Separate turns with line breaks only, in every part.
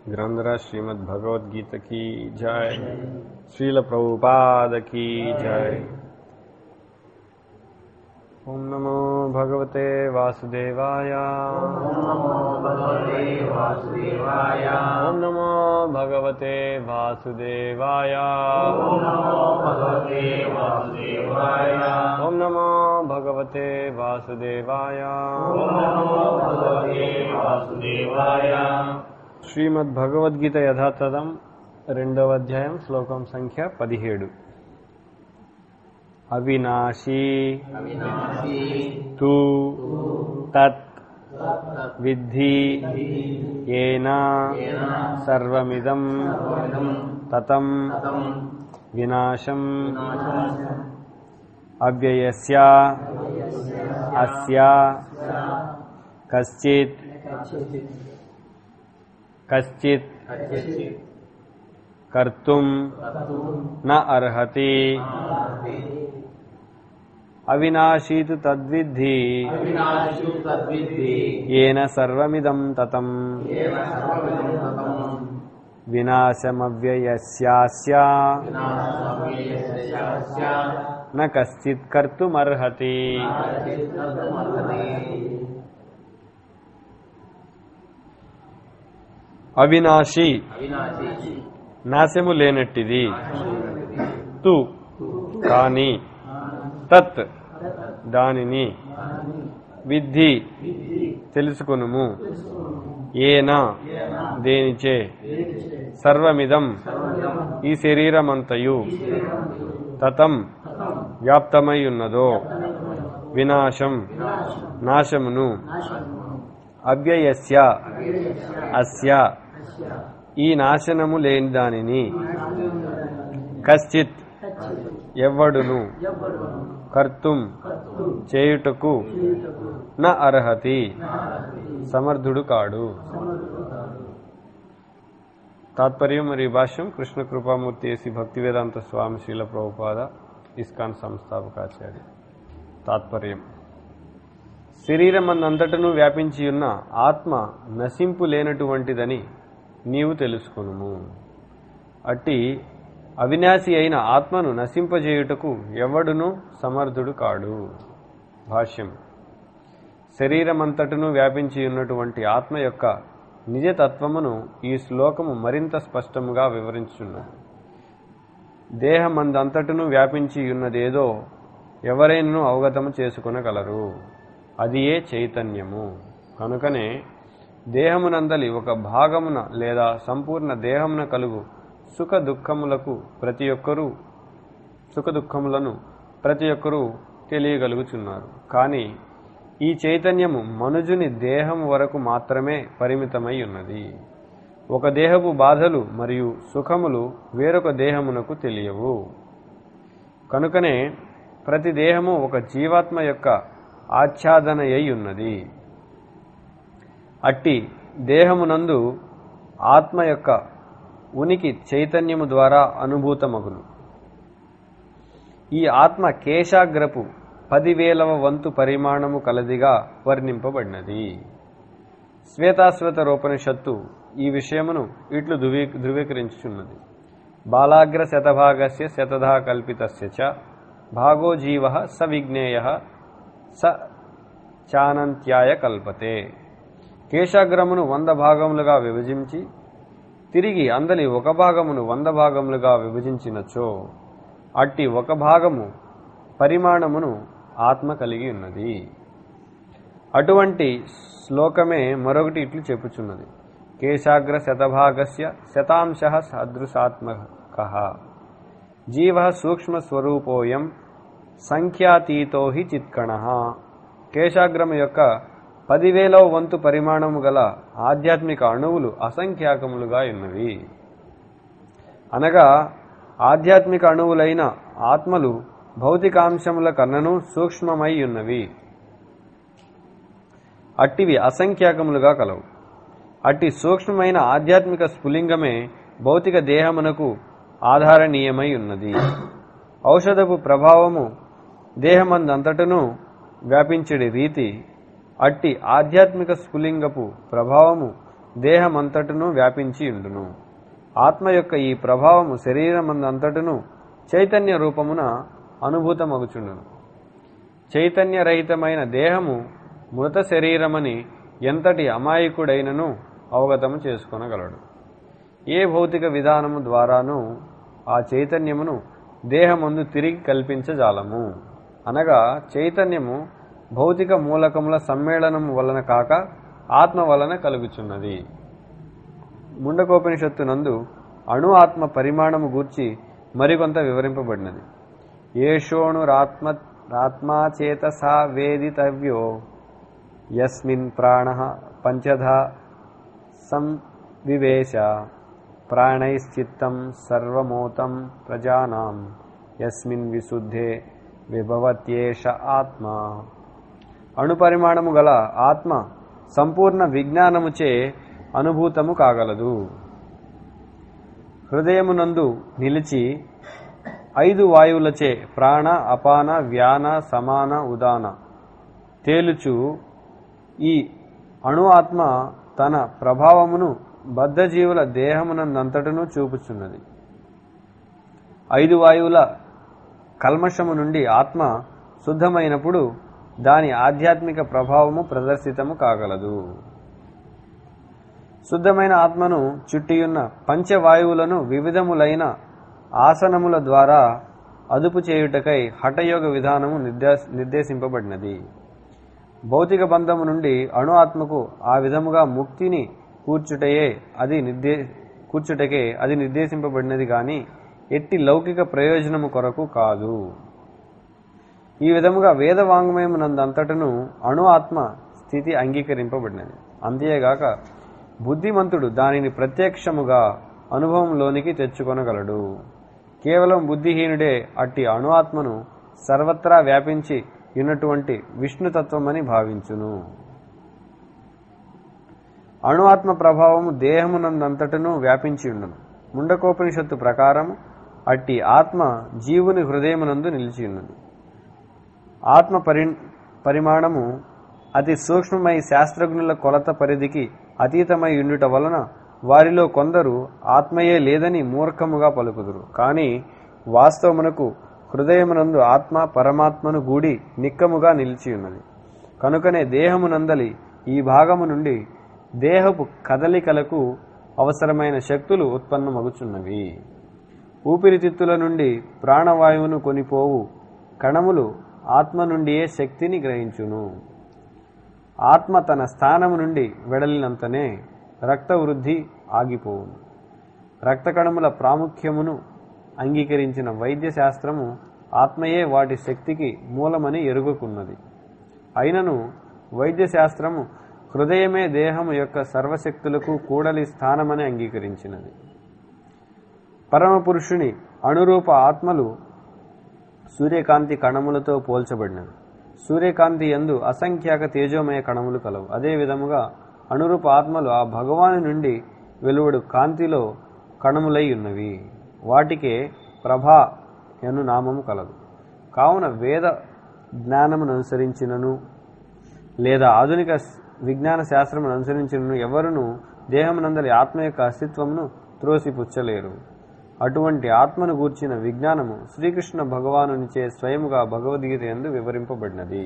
ग्रंथराज श्रीमद् भगवद गीता की जय श्रील प्रभुपाद की जय ओम नमो भगवते वासुदेवाय ओम नमो भगवते वासुदेवाय ओम नमो भगवते वासुदेवाय శ్రీమద్ భగవద్గీత యథాతథం రెండవ అధ్యాయం శ్లోకం సంఖ్య పదిహేడు అవినాశీ తు తత్ విద్ధి ఏన సర్వమిదం తతం వినాశం అవ్యయస్య అస్య కశ్చిత్ కశ్చిత్ కర్తుం న అర్హతి అవినాశీతు తద్విద్ధి ఏన సర్వమిదం తతం వినాశమవ్యయస్యాస్య న కశ్చిత్ కర్తుమర్హతి అవినాశి నాశము లేనట్టిది తు కాని తత్ దానిని విద్ధి తెలుసుకొనుము ఏన దేనిచే సర్వమిదం ఈ శరీరమంతయు తతం వ్యాప్తమై ఉన్నదో వినాశం నాశమును అవ్యయస్య అస్య ఈ నాశనము లేని దానిని కశ్చిత్ ఎవ్వడును కర్తుం చేయుటకు న అర్హతి సమర్థుడు కాడు తాత్పర్యం మరియు భాష్యం కృష్ణ కృపామూర్తి ఏసి భక్తి వేదాంత స్వామి శీల ప్రభుపాద ఇస్కాన్ సంస్థాపకాచార్య తాత్పర్యం శరీరమందంతటను వ్యాపించి ఉన్న ఆత్మ నశింపు లేనటువంటిదని నీవు తెలుసుకును అట్టి అవినాశి అయిన ఆత్మను నశింపజేయుటకు ఎవడును సమర్థుడు కాడు భాష్యం శరీరమంతటను వ్యాపించి ఉన్నటువంటి ఆత్మ యొక్క నిజతత్వమును ఈ శ్లోకము మరింత స్పష్టముగా వివరించున్నది దేహమందంతటను వ్యాపించి ఉన్నదేదో ఎవరైనను అవగతము చేసుకునగలరు అది ఏ చైతన్యము కనుకనే దేహమునందలి ఒక భాగమున లేదా సంపూర్ణ దేహమున కలుగు సుఖ దుఃఖములకు ప్రతి ఒక్కరూ సుఖ దుఃఖములను ప్రతి ఒక్కరూ తెలియగలుగుచున్నారు కానీ ఈ చైతన్యము మనుజుని దేహం వరకు మాత్రమే పరిమితమై ఉన్నది ఒక దేహపు బాధలు మరియు సుఖములు వేరొక దేహమునకు తెలియవు కనుకనే ప్రతి దేహము ఒక జీవాత్మ యొక్క ఆచ్ఛాదన అయి ఉన్నది అట్టి దేహమునందు ఆత్మ యొక్క ఉనికి చైతన్యము ద్వారా అనుభూతమగును ఈ ఆత్మ కేశాగ్రపు పదివేలవ వంతు పరిమాణము కలదిగా వర్ణింపబడినది శ్వేతాశ్వేత రూపనిషత్తు ఈ విషయమును ఇట్లు ధృవీ ధృవీకరించుచున్నది బాలాగ్ర శతభాగస్య శతధా కల్పితస్య చ భాగో జీవ స విజ్ఞేయ స చానంత్యాయ కల్పతే కేశాగ్రమును వంద భాగములుగా విభజించి తిరిగి అందలి ఒక భాగమును వంద భాగములుగా విభజించినచో అట్టి ఒక భాగము పరిమాణమును ఆత్మ కలిగి ఉన్నది అటువంటి శ్లోకమే మరొకటి ఇట్లు చెప్పుచున్నది కేశాగ్ర శతభాగస్య శతాంశ సదృశాత్మక జీవ సూక్ష్మస్వరూపోయం సంఖ్యాతీతో హి చిత్కణ కేశాగ్రము యొక్క పదివేలవ వంతు పరిమాణము గల ఆధ్యాత్మిక అణువులు అసంఖ్యాకములుగా ఉన్నవి అనగా ఆధ్యాత్మిక అణువులైన ఆత్మలు భౌతికాంశముల కన్నను సూక్ష్మమై ఉన్నవి అట్టివి అసంఖ్యాకములుగా కలవు అట్టి సూక్ష్మమైన ఆధ్యాత్మిక స్ఫులింగమే భౌతిక దేహమునకు ఆధారణీయమై ఉన్నది ఔషధపు ప్రభావము దేహమందంతటను వ్యాపించడి రీతి అట్టి ఆధ్యాత్మిక స్ఫులింగపు ప్రభావము దేహమంతటను వ్యాపించి ఉండును ఆత్మ యొక్క ఈ ప్రభావము శరీరమందంతటను చైతన్య రూపమున అనుభూతమగుచుండును చైతన్యరహితమైన దేహము మృత శరీరమని ఎంతటి అమాయకుడైనను అవగతము చేసుకొనగలడు ఏ భౌతిక విధానము ద్వారాను ఆ చైతన్యమును దేహమందు తిరిగి కల్పించజాలము అనగా చైతన్యము భౌతిక మూలకముల సమ్మేళనము వలన కాక ఆత్మ వలన కలుగుచున్నది ముండకోపనిషత్తు నందు అణు ఆత్మ పరిమాణము గూర్చి మరికొంత వివరింపబడినది ఏషోణురాత్మ రాత్మాచేతసా వేదితవ్యో యస్మిన్ ప్రాణ పంచధా సంవివేశ ప్రాణైశ్చిత్తం సర్వమోతం ప్రజానాం యస్మిన్ విశుద్ధే విభవత్యేష ఆత్మ అణుపరిమాణము గల ఆత్మ సంపూర్ణ విజ్ఞానముచే అనుభూతము కాగలదు హృదయమునందు నిలిచి ఐదు వాయువులచే ప్రాణ అపాన వ్యాన సమాన ఉదాన తేలుచు ఈ అణు ఆత్మ తన ప్రభావమును బద్ధజీవుల దేహమునందంతటను చూపుచున్నది ఐదు వాయువుల కల్మషము నుండి ఆత్మ శుద్ధమైనప్పుడు దాని ఆధ్యాత్మిక ప్రభావము ప్రదర్శితము కాగలదు శుద్ధమైన ఆత్మను చుట్టియున్న పంచవాయువులను వివిధములైన ఆసనముల ద్వారా అదుపు చేయుటకై హఠయోగ విధానము నిర్దేశ నిర్దేశింపబడినది భౌతిక బంధము నుండి అణు ఆత్మకు ఆ విధముగా ముక్తిని కూర్చుటయే అది నిర్దే కూర్చుటకే అది నిర్దేశింపబడినది గాని ఎట్టి లౌకిక ప్రయోజనము కొరకు కాదు ఈ విధముగా వేద వాంగ్మయమునందంతటను అణు ఆత్మ స్థితి అంగీకరింపబడినది అంతేగాక బుద్ధిమంతుడు దానిని ప్రత్యక్షముగా అనుభవంలోనికి తెచ్చుకొనగలడు కేవలం బుద్ధిహీనుడే అట్టి అణు ఆత్మను సర్వత్రా వ్యాపించి ఉన్నటువంటి విష్ణుతత్వమని భావించును అణు ఆత్మ ప్రభావము దేహమునందంతటను వ్యాపించి ఉండును ముండకోపనిషత్తు ప్రకారం అట్టి ఆత్మ జీవుని హృదయమునందు నిలిచి ఉన్నది ఆత్మ పరి పరిమాణము అతి సూక్ష్మమై శాస్త్రజ్ఞుల కొలత పరిధికి అతీతమై ఉండుట వలన వారిలో కొందరు ఆత్మయే లేదని మూర్ఖముగా పలుకుదురు కానీ వాస్తవమునకు హృదయమునందు ఆత్మ పరమాత్మను గూడి నిక్కముగా నిలిచి ఉన్నది కనుకనే దేహమునందలి ఈ భాగము నుండి దేహపు కదలికలకు అవసరమైన శక్తులు ఉత్పన్నమగుచున్నవి ఊపిరితిత్తుల నుండి ప్రాణవాయువును కొనిపోవు కణములు ఆత్మ నుండియే శక్తిని గ్రహించును ఆత్మ తన స్థానము నుండి వెడలినంతనే రక్త వృద్ధి ఆగిపోవును రక్త కణముల ప్రాముఖ్యమును అంగీకరించిన వైద్య శాస్త్రము ఆత్మయే వాటి శక్తికి మూలమని ఎరుగుకున్నది అయినను వైద్య శాస్త్రము హృదయమే దేహము యొక్క సర్వశక్తులకు కూడలి స్థానమని అంగీకరించినది పరమపురుషుని అనురూప ఆత్మలు సూర్యకాంతి కణములతో పోల్చబడినవి సూర్యకాంతి ఎందు అసంఖ్యాక తేజోమయ కణములు కలవు అదే విధముగా అనురూప ఆత్మలు ఆ భగవాను నుండి వెలువడు కాంతిలో కణములై ఉన్నవి వాటికే ప్రభా ఎను నామము కలదు కావున వేద జ్ఞానమును అనుసరించినను లేదా ఆధునిక విజ్ఞాన శాస్త్రమును అనుసరించినను ఎవరును దేహమునందలి ఆత్మ యొక్క అస్తిత్వమును త్రోసిపుచ్చలేరు అటువంటి ఆత్మను గూర్చిన విజ్ఞానము శ్రీకృష్ణ భగవానునిచే స్వయముగా భగవద్గీత ఎందు వివరింపబడినది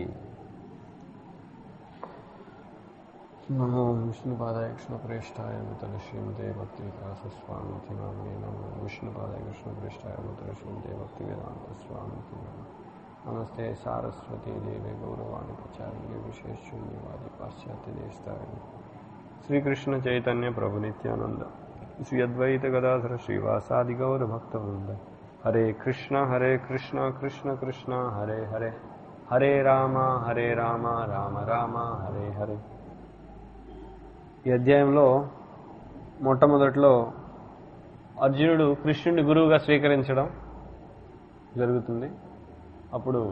నమో విష్ణుపాదాయ కృష్ణప్రేష్టాయ నూతన శ్రీమతే భక్తి వికాస స్వామికి నామే నమో విష్ణుపాదాయ కృష్ణప్రేష్టాయ నూతన శ్రీమతే భక్తి వేదాంత స్వామికి నమో నమస్తే సారస్వతీ దేవి గౌరవాణి ప్రచార్య విశేషణ్యవాది పాశ్చాత్య దేశతాయ శ్రీకృష్ణ చైతన్య ప్రభు నిత్యానంద శ్రీ అద్వైత గదాధర శ్రీవాసాది గౌర భక్తవృంద హరే కృష్ణ హరే కృష్ణ కృష్ణ కృష్ణ హరే హరే హరే రామ హరే రామ రామ రామ హరే హరే ఈ అధ్యాయంలో మొట్టమొదట్లో అర్జునుడు కృష్ణుడి గురువుగా స్వీకరించడం జరుగుతుంది అప్పుడు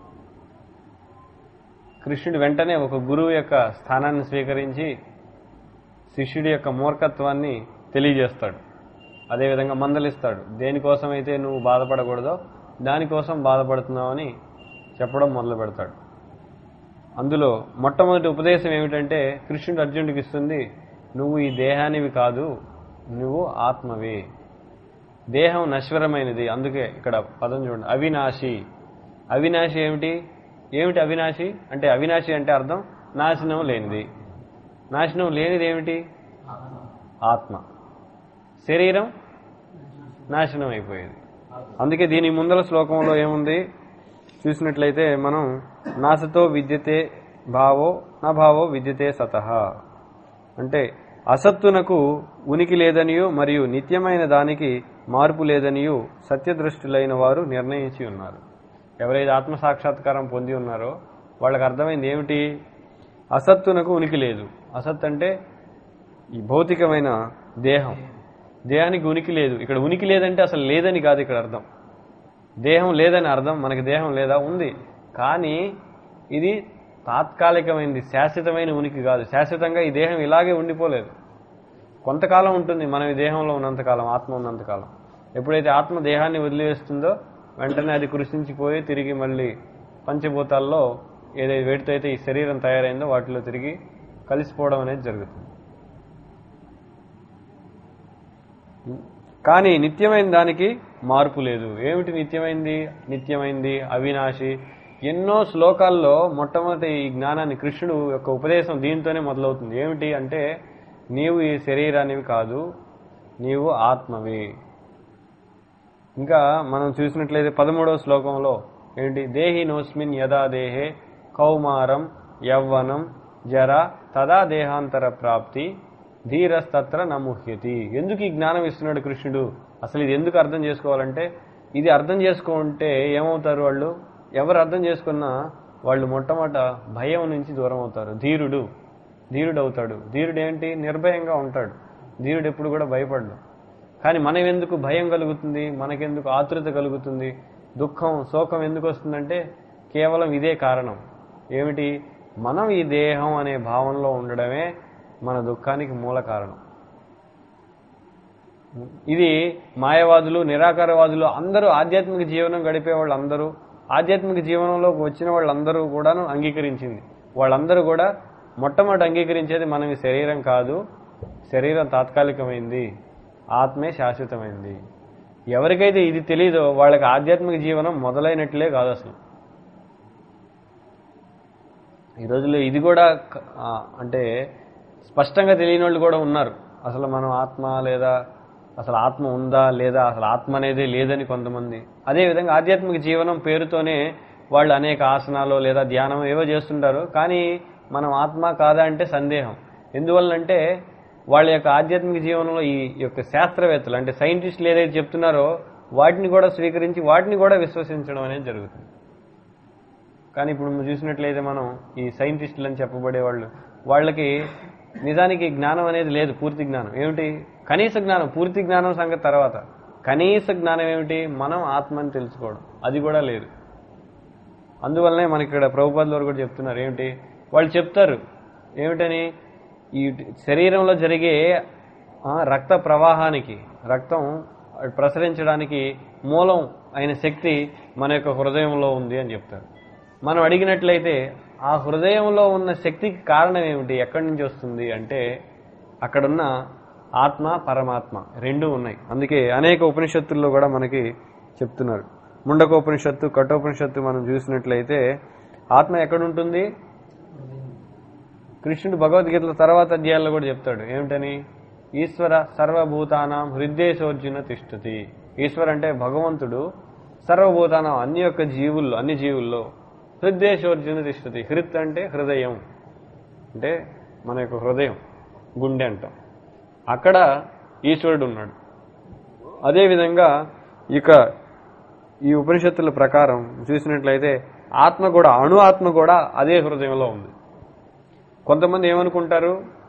కృష్ణుడు వెంటనే ఒక గురువు యొక్క స్థానాన్ని స్వీకరించి శిష్యుడి యొక్క మూర్ఖత్వాన్ని తెలియజేస్తాడు అదేవిధంగా మందలిస్తాడు దేనికోసమైతే నువ్వు బాధపడకూడదో దానికోసం బాధపడుతున్నావని చెప్పడం మొదలు పెడతాడు అందులో మొట్టమొదటి ఉపదేశం ఏమిటంటే కృష్ణుడు అర్జునుడికి ఇస్తుంది నువ్వు ఈ దేహానివి కాదు నువ్వు ఆత్మవే దేహం నశ్వరమైనది అందుకే ఇక్కడ పదం చూడండి అవినాశి అవినాశి ఏమిటి ఏమిటి అవినాశి అంటే అవినాశి అంటే అర్థం నాశనం లేనిది నాశనం లేనిది ఏమిటి ఆత్మ శరీరం నాశనం అయిపోయేది అందుకే దీని ముందల శ్లోకంలో ఏముంది చూసినట్లయితే మనం నాసతో విద్యతే భావో నా భావో విద్యతే సతహ అంటే అసత్తునకు ఉనికి లేదనియు మరియు నిత్యమైన దానికి మార్పు లేదనియు సత్యదృష్టులైన వారు నిర్ణయించి ఉన్నారు ఎవరైతే ఆత్మ సాక్షాత్కారం పొంది ఉన్నారో వాళ్ళకి అర్థమైంది ఏమిటి అసత్తునకు ఉనికి లేదు అసత్ అంటే ఈ భౌతికమైన దేహం దేహానికి ఉనికి లేదు ఇక్కడ ఉనికి లేదంటే అసలు లేదని కాదు ఇక్కడ అర్థం దేహం లేదని అర్థం మనకి దేహం లేదా ఉంది కానీ ఇది తాత్కాలికమైనది శాశ్వతమైన ఉనికి కాదు శాశ్వతంగా ఈ దేహం ఇలాగే ఉండిపోలేదు కొంతకాలం ఉంటుంది మనం ఈ దేహంలో ఉన్నంతకాలం ఆత్మ ఉన్నంతకాలం ఎప్పుడైతే ఆత్మ దేహాన్ని వదిలివేస్తుందో వెంటనే అది కృషించిపోయి తిరిగి మళ్ళీ పంచభూతాల్లో ఏదైతే వేటితో అయితే ఈ శరీరం తయారైందో వాటిలో తిరిగి కలిసిపోవడం అనేది జరుగుతుంది కానీ నిత్యమైన దానికి మార్పు లేదు ఏమిటి నిత్యమైంది నిత్యమైంది అవినాశి ఎన్నో శ్లోకాల్లో మొట్టమొదటి ఈ జ్ఞానాన్ని కృష్ణుడు యొక్క ఉపదేశం దీంతోనే మొదలవుతుంది ఏమిటి అంటే నీవు ఈ శరీరానివి కాదు నీవు ఆత్మవి ఇంకా మనం చూసినట్లయితే పదమూడవ శ్లోకంలో ఏంటి దేహి నోస్మిన్ యదా దేహే కౌమారం యవ్వనం జర తదా దేహాంతర ప్రాప్తి ధీరస్తత్ర నముహ్యతి ఎందుకు ఈ జ్ఞానం ఇస్తున్నాడు కృష్ణుడు అసలు ఇది ఎందుకు అర్థం చేసుకోవాలంటే ఇది అర్థం చేసుకుంటే ఏమవుతారు వాళ్ళు ఎవరు అర్థం చేసుకున్నా వాళ్ళు మొట్టమొదట భయం నుంచి దూరం అవుతారు ధీరుడు ధీరుడు అవుతాడు ధీరుడు ఏంటి నిర్భయంగా ఉంటాడు ధీరుడు ఎప్పుడు కూడా భయపడ్డు కానీ మనం ఎందుకు భయం కలుగుతుంది మనకెందుకు ఆతృత కలుగుతుంది దుఃఖం శోకం ఎందుకు వస్తుందంటే కేవలం ఇదే కారణం ఏమిటి మనం ఈ దేహం అనే భావనలో ఉండడమే మన దుఃఖానికి మూల కారణం ఇది మాయవాదులు నిరాకారవాదులు అందరూ ఆధ్యాత్మిక జీవనం గడిపే వాళ్ళందరూ ఆధ్యాత్మిక జీవనంలోకి వచ్చిన వాళ్ళందరూ కూడాను అంగీకరించింది వాళ్ళందరూ కూడా మొట్టమొదటి అంగీకరించేది మనం ఈ శరీరం కాదు శరీరం తాత్కాలికమైంది ఆత్మే శాశ్వతమైంది ఎవరికైతే ఇది తెలీదో వాళ్ళకి ఆధ్యాత్మిక జీవనం మొదలైనట్లే కాదు అసలు ఈ రోజుల్లో ఇది కూడా క- ఆ, అంటే స్పష్టంగా తెలియని వాళ్ళు కూడా ఉన్నారు అసలు మనం ఆత్మ లేదా అసలు ఆత్మ ఉందా లేదా అసలు ఆత్మ అనేది లేదని కొంతమంది అదేవిధంగా ఆధ్యాత్మిక జీవనం పేరుతోనే వాళ్ళు అనేక ఆసనాలు లేదా ధ్యానం ఏవో చేస్తుంటారు కానీ మనం ఆత్మ కాదా అంటే సందేహం ఎందువల్లంటే వాళ్ళ యొక్క ఆధ్యాత్మిక జీవనంలో ఈ యొక్క శాస్త్రవేత్తలు అంటే సైంటిస్టులు ఏదైతే చెప్తున్నారో వాటిని కూడా స్వీకరించి వాటిని కూడా విశ్వసించడం అనేది జరుగుతుంది కానీ ఇప్పుడు మనం చూసినట్లయితే మనం ఈ సైంటిస్టులు అని చెప్పబడే వాళ్ళు వాళ్ళకి నిజానికి జ్ఞానం అనేది లేదు పూర్తి జ్ఞానం ఏమిటి కనీస జ్ఞానం పూర్తి జ్ఞానం సంగతి తర్వాత కనీస జ్ఞానం ఏమిటి మనం ఆత్మని తెలుసుకోవడం అది కూడా లేదు అందువల్లనే మనకి ఇక్కడ ప్రభుపాదుల వారు కూడా చెప్తున్నారు ఏమిటి వాళ్ళు చెప్తారు ఏమిటని ఈ శరీరంలో జరిగే ఆ, రక్త ప్రవాహానికి రక్తం ప్రసరించడానికి మూలం అయిన శక్తి మన యొక్క హృదయంలో ఉంది అని చెప్తారు మనం అడిగినట్లయితే ఆ హృదయంలో ఉన్న శక్తికి కారణం ఏమిటి ఎక్కడి నుంచి వస్తుంది అంటే అక్కడున్న ఆత్మ పరమాత్మ రెండూ ఉన్నాయి అందుకే అనేక ఉపనిషత్తుల్లో కూడా మనకి చెప్తున్నారు ముండకోపనిషత్తు కఠోపనిషత్తు మనం చూసినట్లయితే ఆత్మ ఎక్కడుంటుంది కృష్ణుడు భగవద్గీతల తర్వాత అధ్యాయాల్లో కూడా చెప్తాడు ఏమిటని ఈశ్వర సర్వభూతానాం హృదయశోర్జున తిష్టతి ఈశ్వర్ అంటే భగవంతుడు సర్వభూతానం అన్ని యొక్క జీవుల్లో అన్ని జీవుల్లో హృదయశోర్జున తిష్టతి హృత్ అంటే హృదయం అంటే మన యొక్క హృదయం గుండె అంటాం అక్కడ ఈశ్వరుడు ఉన్నాడు అదేవిధంగా ఇక ఈ ఉపనిషత్తుల ప్రకారం చూసినట్లయితే ఆత్మ కూడా అణు ఆత్మ కూడా అదే హృదయంలో ఉంది కొంతమంది ఏమనుకుంటారు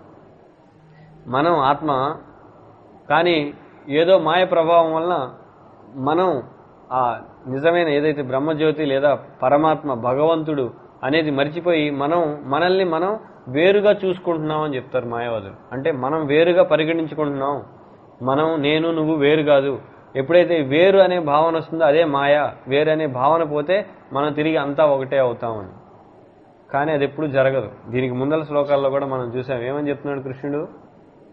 మనం ఆత్మ కానీ ఏదో మాయ ప్రభావం వలన మనం ఆ నిజమైన ఏదైతే బ్రహ్మజ్యోతి లేదా పరమాత్మ భగవంతుడు అనేది మర్చిపోయి మనం మనల్ని మనం వేరుగా చూసుకుంటున్నాం అని చెప్తారు మాయవాదులు అంటే మనం వేరుగా పరిగణించుకుంటున్నాం మనం నేను నువ్వు వేరు కాదు ఎప్పుడైతే వేరు అనే భావన వస్తుందో అదే మాయ వేరు అనే భావన పోతే మనం తిరిగి అంతా ఒకటే అవుతామని కానీ అది ఎప్పుడు జరగదు దీనికి ముందల శ్లోకాల్లో కూడా మనం చూసాం ఏమని చెప్తున్నాడు కృష్ణుడు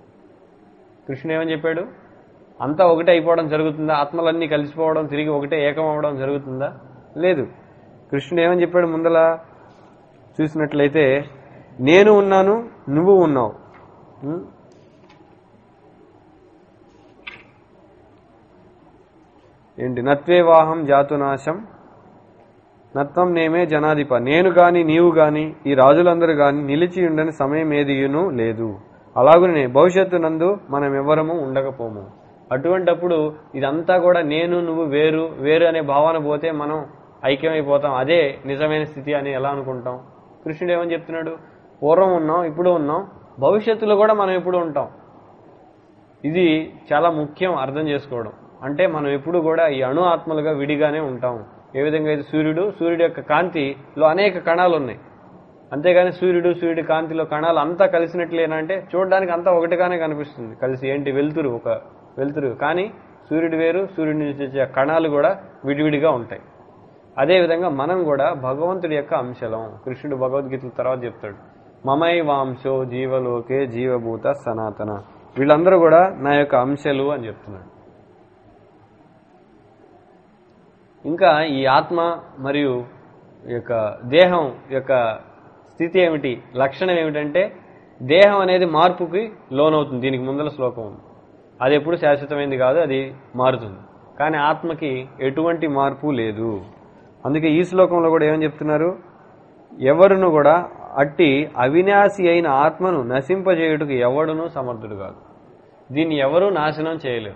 కృష్ణుడు ఏమని చెప్పాడు అంతా ఒకటే అయిపోవడం జరుగుతుందా ఆత్మలన్నీ కలిసిపోవడం తిరిగి ఒకటే ఏకం అవ్వడం జరుగుతుందా లేదు కృష్ణుడు ఏమని చెప్పాడు ముందల చూసినట్లయితే నేను ఉన్నాను నువ్వు ఉన్నావు ఉం? ఏంటి నత్వేవాహం జాతునాశం నత్వం నేమే జనాధిప నేను గాని నీవు గాని ఈ రాజులందరూ గాని నిలిచి ఉండని సమయం ఏదియును లేదు అలాగునే భవిష్యత్తు నందు మనం ఎవరము ఉండకపోము అటువంటప్పుడు ఇదంతా కూడా నేను నువ్వు వేరు వేరు అనే భావన పోతే మనం ఐక్యమైపోతాం అదే నిజమైన స్థితి అని ఎలా అనుకుంటాం కృష్ణుడు ఏమని చెప్తున్నాడు పూర్వం ఉన్నాం ఇప్పుడు ఉన్నాం భవిష్యత్తులో కూడా మనం ఎప్పుడు ఉంటాం ఇది చాలా ముఖ్యం అర్థం చేసుకోవడం అంటే మనం ఎప్పుడు కూడా ఈ అణు ఆత్మలుగా విడిగానే ఉంటాం ఏ విధంగా అయితే సూర్యుడు సూర్యుడు యొక్క కాంతిలో అనేక కణాలు ఉన్నాయి అంతేగాని సూర్యుడు సూర్యుడి కాంతిలో కణాలు అంతా కలిసినట్లేనా అంటే చూడడానికి అంతా ఒకటిగానే కనిపిస్తుంది కలిసి ఏంటి వెలుతురు ఒక వెలుతురు కానీ సూర్యుడు వేరు సూర్యుడి నుంచి వచ్చే కణాలు కూడా విడివిడిగా ఉంటాయి అదేవిధంగా మనం కూడా భగవంతుడి యొక్క అంశలం కృష్ణుడు భగవద్గీతల తర్వాత చెప్తాడు మమై వాంశో జీవలోకే జీవభూత సనాతన వీళ్ళందరూ కూడా నా యొక్క అంశలు అని చెప్తున్నాడు ఇంకా ఈ ఆత్మ మరియు ఈ యొక్క దేహం యొక్క స్థితి ఏమిటి లక్షణం ఏమిటంటే దేహం అనేది మార్పుకి లోనవుతుంది దీనికి ముందల శ్లోకం ఉంది అది ఎప్పుడు శాశ్వతమైంది కాదు అది మారుతుంది కానీ ఆత్మకి ఎటువంటి మార్పు లేదు అందుకే ఈ శ్లోకంలో కూడా ఏమని చెప్తున్నారు ఎవరును కూడా అట్టి అవినాశి అయిన ఆత్మను నశింపజేయుటకు ఎవడునూ సమర్థుడు కాదు దీన్ని ఎవరూ నాశనం చేయలేరు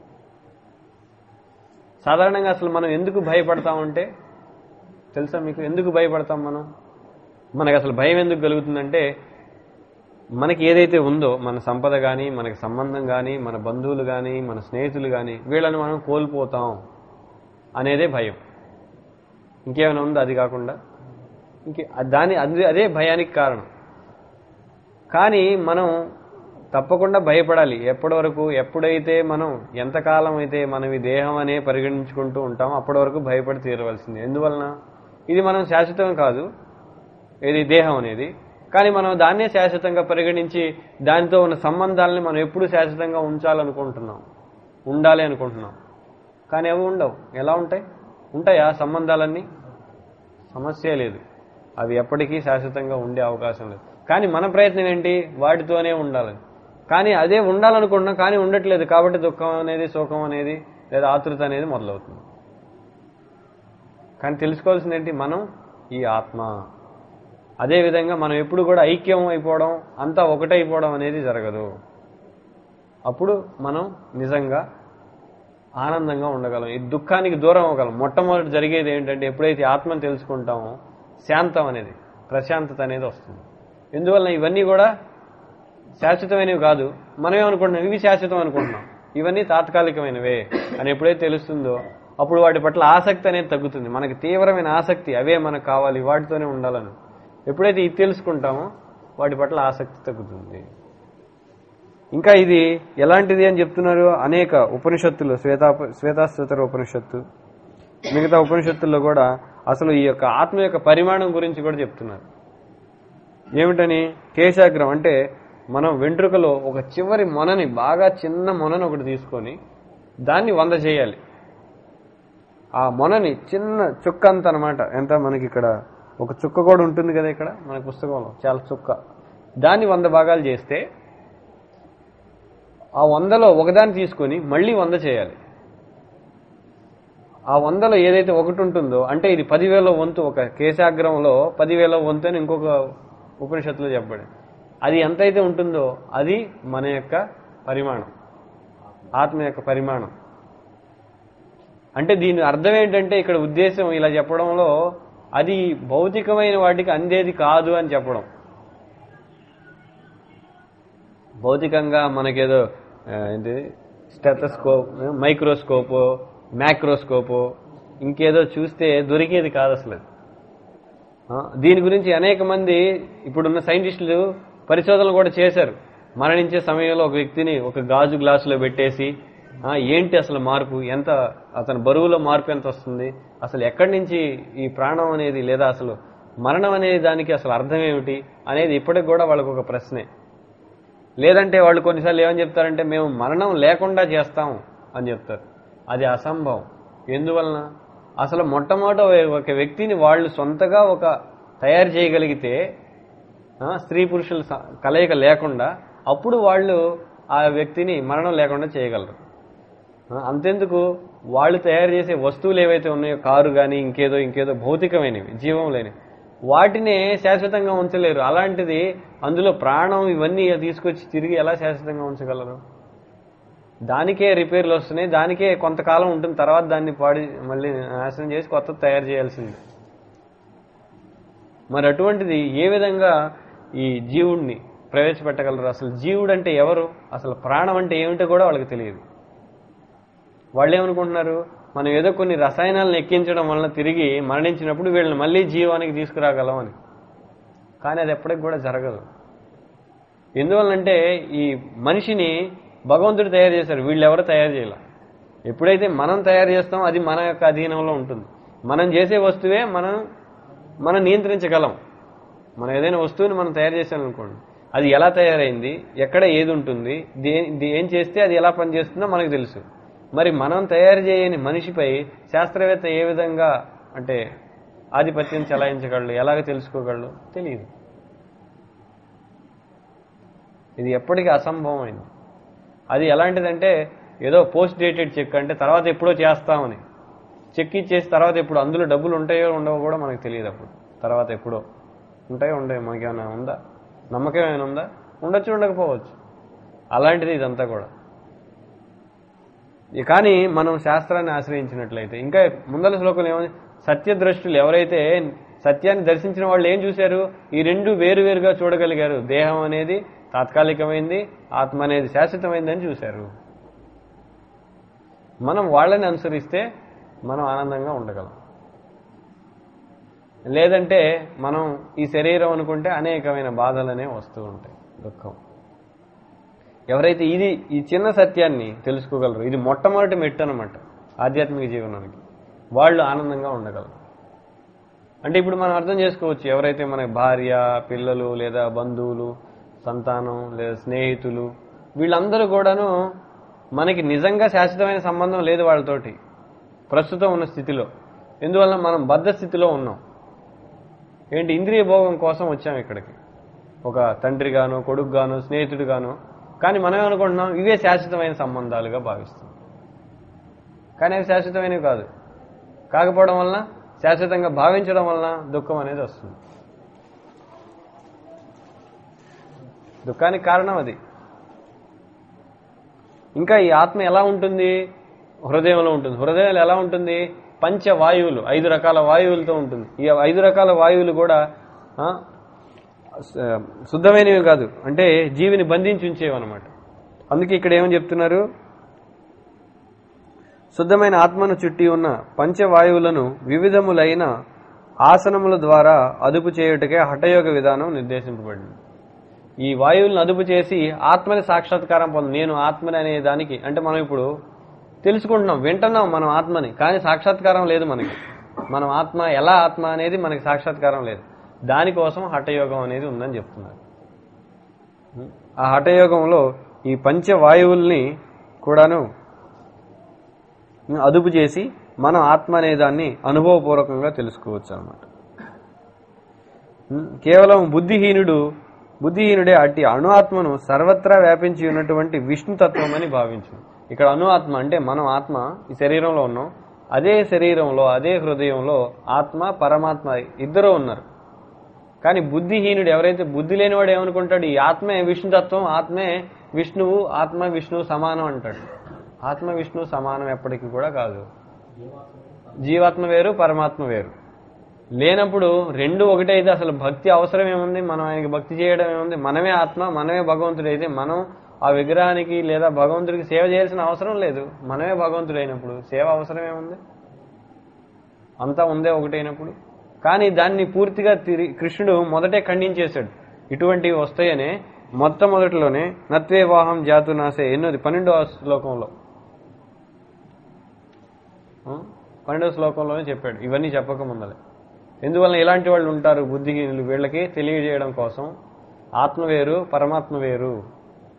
సాధారణంగా అసలు మనం ఎందుకు భయపడతామంటే తెలుసా మీకు ఎందుకు భయపడతాం మనం మనకు అసలు భయం ఎందుకు కలుగుతుందంటే మనకి ఏదైతే ఉందో మన సంపద కానీ మనకి సంబంధం కానీ మన బంధువులు కానీ మన స్నేహితులు కానీ వీళ్ళని మనం కోల్పోతాం అనేదే భయం ఇంకేమైనా ఉందో అది కాకుండా ఇంకే దాని అది అదే భయానికి కారణం కానీ మనం తప్పకుండా భయపడాలి ఎప్పటి వరకు ఎప్పుడైతే మనం ఎంతకాలం అయితే మనం ఈ దేహం అనే పరిగణించుకుంటూ ఉంటామో అప్పటి వరకు భయపడి తీరవలసింది ఎందువలన ఇది మనం శాశ్వతం కాదు ఇది దేహం అనేది కానీ మనం దాన్నే శాశ్వతంగా పరిగణించి దానితో ఉన్న సంబంధాలని మనం ఎప్పుడు శాశ్వతంగా ఉంచాలనుకుంటున్నాం ఉండాలి అనుకుంటున్నాం కానీ అవి ఉండవు ఎలా ఉంటాయి ఉంటాయా సంబంధాలన్నీ సమస్య లేదు అవి ఎప్పటికీ శాశ్వతంగా ఉండే అవకాశం లేదు కానీ మన ప్రయత్నం ఏంటి వాటితోనే ఉండాలని కానీ అదే ఉండాలనుకుంటున్నాం కానీ ఉండట్లేదు కాబట్టి దుఃఖం అనేది సుఖం అనేది లేదా ఆతృత అనేది మొదలవుతుంది కానీ తెలుసుకోవాల్సింది ఏంటి మనం ఈ ఆత్మ అదేవిధంగా మనం ఎప్పుడు కూడా ఐక్యం అయిపోవడం అంతా ఒకటైపోవడం అనేది జరగదు అప్పుడు మనం నిజంగా ఆనందంగా ఉండగలం ఈ దుఃఖానికి దూరం అవ్వగలం మొట్టమొదటి జరిగేది ఏంటంటే ఎప్పుడైతే ఆత్మను తెలుసుకుంటామో శాంతం అనేది ప్రశాంతత అనేది వస్తుంది ఎందువలన ఇవన్నీ కూడా శాశ్వతమైనవి కాదు మనమేమనుకుంటున్నాం ఇవి శాశ్వతం అనుకుంటున్నాం ఇవన్నీ తాత్కాలికమైనవే అని ఎప్పుడైతే తెలుస్తుందో అప్పుడు వాటి పట్ల ఆసక్తి అనేది తగ్గుతుంది మనకి తీవ్రమైన ఆసక్తి అవే మనకు కావాలి వాటితోనే ఉండాలని ఎప్పుడైతే ఇది తెలుసుకుంటామో వాటి పట్ల ఆసక్తి తగ్గుతుంది ఇంకా ఇది ఎలాంటిది అని చెప్తున్నారు అనేక ఉపనిషత్తులు శ్వేతా శ్వేతాశ్వతర ఉపనిషత్తు మిగతా ఉపనిషత్తుల్లో కూడా అసలు ఈ యొక్క ఆత్మ యొక్క పరిమాణం గురించి కూడా చెప్తున్నారు ఏమిటని కేశాగ్రం అంటే మనం వెంట్రుకలో ఒక చివరి మొనని బాగా చిన్న మొనని ఒకటి తీసుకొని దాన్ని వంద చేయాలి ఆ మొనని చిన్న చుక్క అంత అనమాట ఎంత మనకి ఇక్కడ ఒక చుక్క కూడా ఉంటుంది కదా ఇక్కడ మన పుస్తకంలో చాలా చుక్క దాన్ని వంద భాగాలు చేస్తే ఆ వందలో ఒకదాన్ని తీసుకొని మళ్ళీ వంద చేయాలి ఆ వందలో ఏదైతే ఒకటి ఉంటుందో అంటే ఇది పదివేల వంతు ఒక కేశాగ్రంలో పదివేల వంతు అని ఇంకొక ఉపనిషత్తులో చెప్పబడి అది ఎంతైతే ఉంటుందో అది మన యొక్క పరిమాణం ఆత్మ యొక్క పరిమాణం అంటే దీని అర్థం ఏంటంటే ఇక్కడ ఉద్దేశం ఇలా చెప్పడంలో అది భౌతికమైన వాటికి అందేది కాదు అని చెప్పడం భౌతికంగా మనకేదో ఆ, ఏంటి స్టెథస్కోప్ మైక్రోస్కోపు మ్యాక్రోస్కోపు ఇంకేదో చూస్తే దొరికేది కాదు అసలు అది. ఆ, దీని గురించి అనేక మంది ఇప్పుడున్న సైంటిస్టులు పరిశోధనలు కూడా చేశారు మరణించే సమయంలో ఒక వ్యక్తిని ఒక గాజు గ్లాసులో పెట్టేసి ఆ, ఏంటి అసలు మార్పు ఎంత అతని బరువులో మార్పు ఎంత వస్తుంది అసలు ఎక్కడి నుంచి ఈ ప్రాణం అనేది లేదా అసలు మరణం అనేది దానికి అసలు అర్థం ఏమిటి అనేది ఇప్పటికి కూడా వాళ్ళకు ఒక ప్రశ్నే లేదంటే వాళ్ళు కొన్నిసార్లు ఏమని చెప్తారంటే మేము మరణం లేకుండా చేస్తాం అని చెప్తారు అది అసంభవం ఎందువలన అసలు మొట్టమొదట ఒక వ్యక్తిని వాళ్ళు సొంతగా ఒక తయారు చేయగలిగితే ఆ, స్త్రీ పురుషుల స- కలయిక లేకుండా అప్పుడు వాళ్ళు ఆ వ్యక్తిని మరణం లేకుండా చేయగలరు ఆ, అంతెందుకు వాళ్ళు తయారు చేసే వస్తువులు ఏవైతే ఉన్నాయో కారు కానీ ఇంకేదో ఇంకేదో భౌతికమైనవి జీవం లేనివి వాటిని శాశ్వతంగా ఉంచలేరు అలాంటిది అందులో ప్రాణం ఇవన్నీ తీసుకొచ్చి తిరిగి ఎలా శాశ్వతంగా ఉంచగలరు దానికే రిపేర్లు వస్తున్నాయి దానికే కొంతకాలం ఉంటుంది తర్వాత దాన్ని పాడి మళ్ళీ నాశనం చేసి కొత్త తయారు చేయాల్సింది మరి అటువంటిది ఏ విధంగా ఈ జీవుడిని ప్రవేశపెట్టగలరు అసలు జీవుడు అంటే ఎవరు అసలు ప్రాణం అంటే ఏమిటో కూడా వాళ్ళకి తెలియదు వాళ్ళు ఏమనుకుంటున్నారు మనం ఏదో కొన్ని రసాయనాలను ఎక్కించడం వలన తిరిగి మరణించినప్పుడు వీళ్ళని మళ్ళీ జీవానికి తీసుకురాగలం అని కానీ అది ఎప్పటికి కూడా జరగదు ఎందువల్లంటే ఈ మనిషిని భగవంతుడు తయారు చేశారు వీళ్ళు ఎవరు తయారు చేయాల ఎప్పుడైతే మనం తయారు చేస్తామో అది మన యొక్క అధీనంలో ఉంటుంది మనం చేసే వస్తువే మనం మనం నియంత్రించగలం మనం ఏదైనా వస్తువుని మనం తయారు చేసాం అనుకోండి అది ఎలా తయారైంది ఎక్కడ ఏది ఉంటుంది దే- దే- ఏం చేస్తే అది ఎలా పనిచేస్తుందో మనకు తెలుసు మరి మనం తయారు చేయని మనిషిపై శాస్త్రవేత్త ఏ విధంగా అంటే ఆధిపత్యం చెలాయించగలడు ఎలాగ తెలుసుకోగలడు తెలియదు ఇది ఎప్పటికీ అసంభవమైంది అది ఎలాంటిదంటే ఏదో పోస్ట్ డేటెడ్ చెక్ అంటే తర్వాత ఎప్పుడో చేస్తామని చెక్ ఇచ్చేసి తర్వాత ఎప్పుడు అందులో డబ్బులు ఉంటాయో ఉండవో కూడా మనకు తెలియదు అప్పుడు తర్వాత ఎప్పుడో ఉంటాయో ఉండవు మనకేమైనా ఉందా నమ్మకం ఏమైనా ఉందా ఉండొచ్చు ఉండకపోవచ్చు అలాంటిది ఇదంతా కూడా ఇక కానీ మనం శాస్త్రాన్ని ఆశ్రయించినట్లయితే ఇంకా ముందల శ్లోకంలో ఏమని సత్యద్రష్టులు ఎవరైతే సత్యాన్ని దర్శించిన వాళ్ళు ఏం చూశారు ఈ రెండు వేరువేరుగా చూడగలిగారు దేహం అనేది తాత్కాలికమైంది ఆత్మ అనేది శాశ్వతమైందని చూశారు మనం వాళ్ళని అనుసరిస్తే మనం ఆనందంగా ఉండగలం లేదంటే మనం ఈ శరీరం అనుకుంటే అనేకమైన బాధలనే వస్తూ ఉంటాయి దుఃఖం ఎవరైతే ఇది ఈ చిన్న సత్యాన్ని తెలుసుకోగలరు ఇది మొట్టమొదటి మెట్టు అనమాట ఆధ్యాత్మిక జీవనానికి వాళ్ళు ఆనందంగా ఉండగలరు అంటే ఇప్పుడు మనం అర్థం చేసుకోవచ్చు ఎవరైతే మన భార్య పిల్లలు లేదా బంధువులు సంతానం లేదా స్నేహితులు వీళ్ళందరూ కూడాను మనకి నిజంగా శాశ్వతమైన సంబంధం లేదు వాళ్ళతోటి ప్రస్తుతం ఉన్న స్థితిలో ఎందువల్ల మనం బద్ధ స్థితిలో ఉన్నాం ఏంటి ఇంద్రియ భోగం కోసం వచ్చాం ఇక్కడికి ఒక తండ్రి గాను కొడుకు గాను స్నేహితుడు గాను కానీ మనం ఏమనుకుంటున్నాం ఇవే శాశ్వతమైన సంబంధాలుగా భావిస్తాం కానీ అవి శాశ్వతమైనవి కాదు కాకపోవడం వలన శాశ్వతంగా భావించడం వలన దుఃఖం అనేది వస్తుంది దుఃఖానికి కారణం అది ఇంకా ఈ ఆత్మ ఎలా ఉంటుంది హృదయంలో ఉంటుంది హృదయంలో ఎలా ఉంటుంది పంచ వాయువులు ఐదు రకాల వాయువులతో ఉంటుంది ఈ ఐదు రకాల వాయువులు కూడా ఆ, స- శుద్ధమైనవి కాదు అంటే జీవిని బంధించి ఉంచేవి అనమాట అందుకే ఇక్కడ ఏమని చెప్తున్నారు శుద్ధమైన ఆత్మను చుట్టి ఉన్న పంచవాయువులను వివిధములైన ఆసనముల ద్వారా అదుపు చేయుటకే హఠయోగ విధానం నిర్దేశింపబడింది ఈ వాయువులను అదుపు చేసి ఆత్మని సాక్షాత్కారం పొంది నేను ఆత్మని అనే దానికి అంటే మనం ఇప్పుడు తెలుసుకుంటున్నాం వింటున్నాం మనం ఆత్మని కానీ సాక్షాత్కారం లేదు మనకి మనం ఆత్మ ఎలా ఆత్మ అనేది మనకి సాక్షాత్కారం లేదు దానికోసం హఠయోగం అనేది ఉందని చెప్తున్నారు ఆ హఠయోగంలో ఈ పంచవాయువుల్ని కూడాను అదుపు చేసి మనం ఆత్మ అనే దాన్ని అనుభవపూర్వకంగా తెలుసుకోవచ్చు అనమాట కేవలం బుద్ధిహీనుడు బుద్ధిహీనుడే అట్టి అణు ఆత్మను సర్వత్రా వ్యాపించి ఉన్నటువంటి విష్ణుతత్వం అని భావించు ఇక్కడ అణు ఆత్మ అంటే మనం ఆత్మ ఈ శరీరంలో ఉన్నాం అదే శరీరంలో అదే హృదయంలో ఆత్మ పరమాత్మ ఇద్దరు ఉన్నారు కానీ బుద్ధిహీనుడు ఎవరైతే బుద్ధి లేనివాడు ఏమనుకుంటాడు ఈ ఆత్మే విష్ణుతత్వం ఆత్మే విష్ణువు ఆత్మ విష్ణువు సమానం అంటాడు ఆత్మ విష్ణువు సమానం ఎప్పటికీ కూడా కాదు జీవాత్మ వేరు పరమాత్మ వేరు లేనప్పుడు రెండు ఒకటే అయితే అసలు భక్తి అవసరం ఏముంది మనం ఆయనకి భక్తి చేయడం ఏముంది మనమే ఆత్మ మనమే భగవంతుడు అయితే మనం ఆ విగ్రహానికి లేదా భగవంతుడికి సేవ చేయాల్సిన అవసరం లేదు మనమే భగవంతుడు అయినప్పుడు సేవ అవసరం ఏముంది అంతా ఉందే ఒకటైనప్పుడు కానీ దాన్ని పూర్తిగా తిరిగి కృష్ణుడు మొదటే ఖండించేశాడు ఇటువంటివి వస్తాయనే మొట్టమొదటిలోనే నత్వే వాహం జాతు నాసే ఎన్నోది పన్నెండవ శ్లోకంలో ఆ? పన్నెండవ శ్లోకంలోనే చెప్పాడు ఇవన్నీ చెప్పక ముందలే ఎందువల్ల ఇలాంటి వాళ్ళు ఉంటారు బుద్ధిహీనులు వీళ్ళకి తెలియజేయడం కోసం ఆత్మ వేరు పరమాత్మ వేరు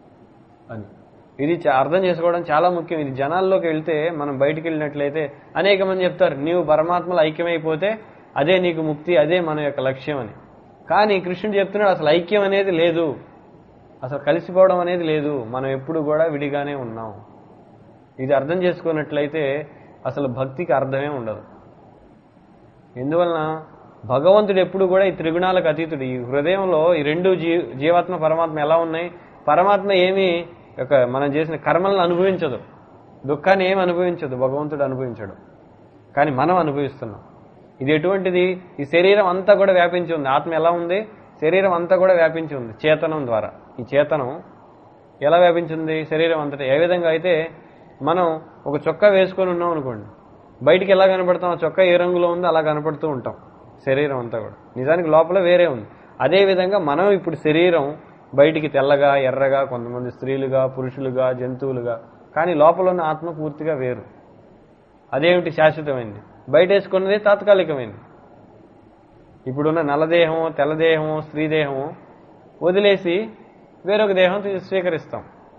అని ఇది చా- అర్థం చేసుకోవడం చాలా ముఖ్యం ఇది జనాల్లోకి వెళ్తే మనం బయటికి వెళ్ళినట్లయితే అనేక మంది చెప్తారు నీవు పరమాత్మలో ఐక్యమైపోతే అదే నీకు ముక్తి అదే మన యొక్క లక్ష్యం అని కానీ కృష్ణుడు చెప్తున్నాడు అసలు ఐక్యం అనేది లేదు అసలు కలిసిపోవడం అనేది లేదు మనం ఎప్పుడు కూడా విడిగానే ఉన్నాం ఇది అర్థం చేసుకున్నట్లయితే అసలు భక్తికి అర్థమే ఉండదు ఎందువలన భగవంతుడు ఎప్పుడు కూడా ఈ త్రిగుణాలకు అతీతుడు ఈ హృదయంలో ఈ రెండు జీ జీవాత్మ పరమాత్మ ఎలా ఉన్నాయి పరమాత్మ ఏమి ఒక మనం చేసిన కర్మలను అనుభవించదు దుఃఖాన్ని ఏమి అనుభవించదు భగవంతుడు అనుభవించడు కానీ మనం అనుభవిస్తున్నాం ఇది ఎటువంటిది ఈ శరీరం అంతా కూడా వ్యాపించి ఉంది ఆత్మ ఎలా ఉంది శరీరం అంతా కూడా వ్యాపించి ఉంది చేతనం ద్వారా ఈ చేతనం ఎలా వ్యాపించింది శరీరం అంతటా ఏ విధంగా అయితే మనం ఒక చొక్కా వేసుకొని ఉన్నాం అనుకోండి బయటికి ఎలా కనపడతాం ఆ చొక్కా ఏ రంగులో ఉందో అలా కనపడుతూ ఉంటాం శరీరం అంతా కూడా నిజానికి లోపల వేరే ఉంది అదే విధంగా మనం ఇప్పుడు శరీరం బయటికి తెల్లగా ఎర్రగా కొంతమంది స్త్రీలుగా పురుషులుగా జంతువులుగా కానీ లోపల ఉన్న ఆత్మ పూర్తిగా వేరు అదేమిటి శాశ్వతమైంది బయట వేసుకున్నది తాత్కాలికమైంది ఇప్పుడున్న నల్లదేహము తెల్లదేహము స్త్రీదేహము వదిలేసి వేరొక దేహం తీ- స్వీకరిస్తాం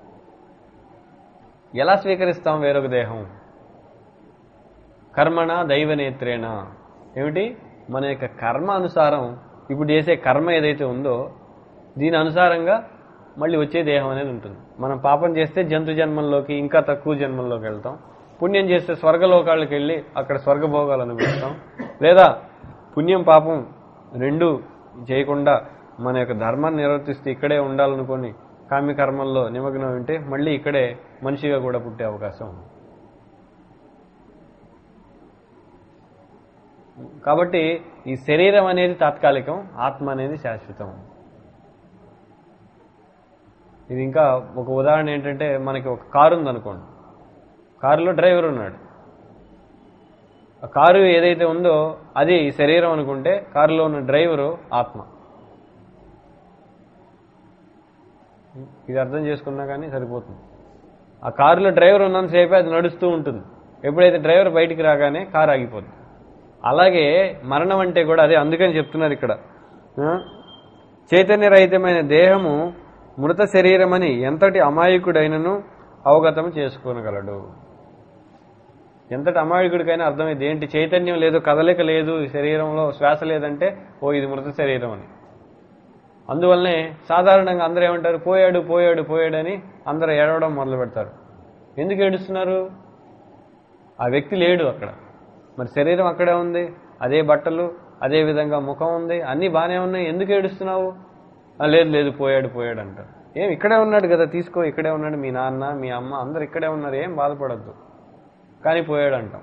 ఎలా స్వీకరిస్తాం వేరొక దేహం కర్మణ దైవనేత్రేణ ఏమిటి మన యొక్క కర్మ అనుసారం ఇప్పుడు చేసే కర్మ ఏదైతే ఉందో దీని అనుసారంగా మళ్ళీ వచ్చే దేహం అనేది ఉంటుంది మనం పాపం చేస్తే జంతు జన్మంలోకి ఇంకా తక్కువ జన్మంలోకి వెళ్తాం పుణ్యం చేస్తే స్వర్గలోకాలకు వెళ్ళి అక్కడ స్వర్గభోగాలు అనుభవిస్తాం లేదా పుణ్యం పాపం రెండు చేయకుండా మన యొక్క ధర్మాన్ని నిర్వర్తిస్తూ ఇక్కడే ఉండాలనుకొని కామ్య కర్మల్లో నిమగ్నం ఉంటే మళ్ళీ ఇక్కడే మనిషిగా కూడా పుట్టే అవకాశం ఉంది కాబట్టి ఈ శరీరం అనేది తాత్కాలికం ఆత్మ అనేది శాశ్వతం ఇది ఇంకా ఒక ఉదాహరణ ఏంటంటే మనకి ఒక కారు ఉందనుకోండి కారులో డ్రైవర్ ఉన్నాడు ఆ కారు ఏదైతే ఉందో అది ఈ శరీరం అనుకుంటే కారులో ఉన్న డ్రైవరు ఆత్మ ఇది అర్థం చేసుకున్నా కానీ సరిపోతుంది ఆ కారులో డ్రైవర్ ఉన్నంతసేపు అది నడుస్తూ ఉంటుంది ఎప్పుడైతే డ్రైవర్ బయటికి రాగానే కారు ఆగిపోతుంది అలాగే మరణం అంటే కూడా అదే అందుకని చెప్తున్నారు ఇక్కడ ఆ? చైతన్యరహితమైన దేహము మృత శరీరమని ఎంతటి అమాయకుడైనను అవగతం చేసుకోనగలడు ఎంతటి అమాయకుడికైనా అర్థమైంది ఏంటి చైతన్యం లేదు కదలిక లేదు ఈ శరీరంలో శ్వాస లేదంటే ఓ ఇది మృత శరీరం అని అందువల్లనే సాధారణంగా అందరూ ఏమంటారు పోయాడు పోయాడు పోయాడు అని అందరూ ఏడవడం మొదలు పెడతారు ఎందుకు ఏడుస్తున్నారు ఆ వ్యక్తి లేడు అక్కడ మరి శరీరం అక్కడే ఉంది అదే బట్టలు అదే విధంగా ముఖం ఉంది అన్నీ బాగానే ఉన్నాయి ఎందుకు ఏడుస్తున్నావు "ఆ, లేదు లేదు పోయాడు పోయాడు అంటారు ఏం ఇక్కడే ఉన్నాడు కదా తీసుకో ఇక్కడే ఉన్నాడు మీ నాన్న మీ అమ్మ అందరు ఇక్కడే ఉన్నారు ఏం బాధపడద్దు కానీ పోయాడు అంటాం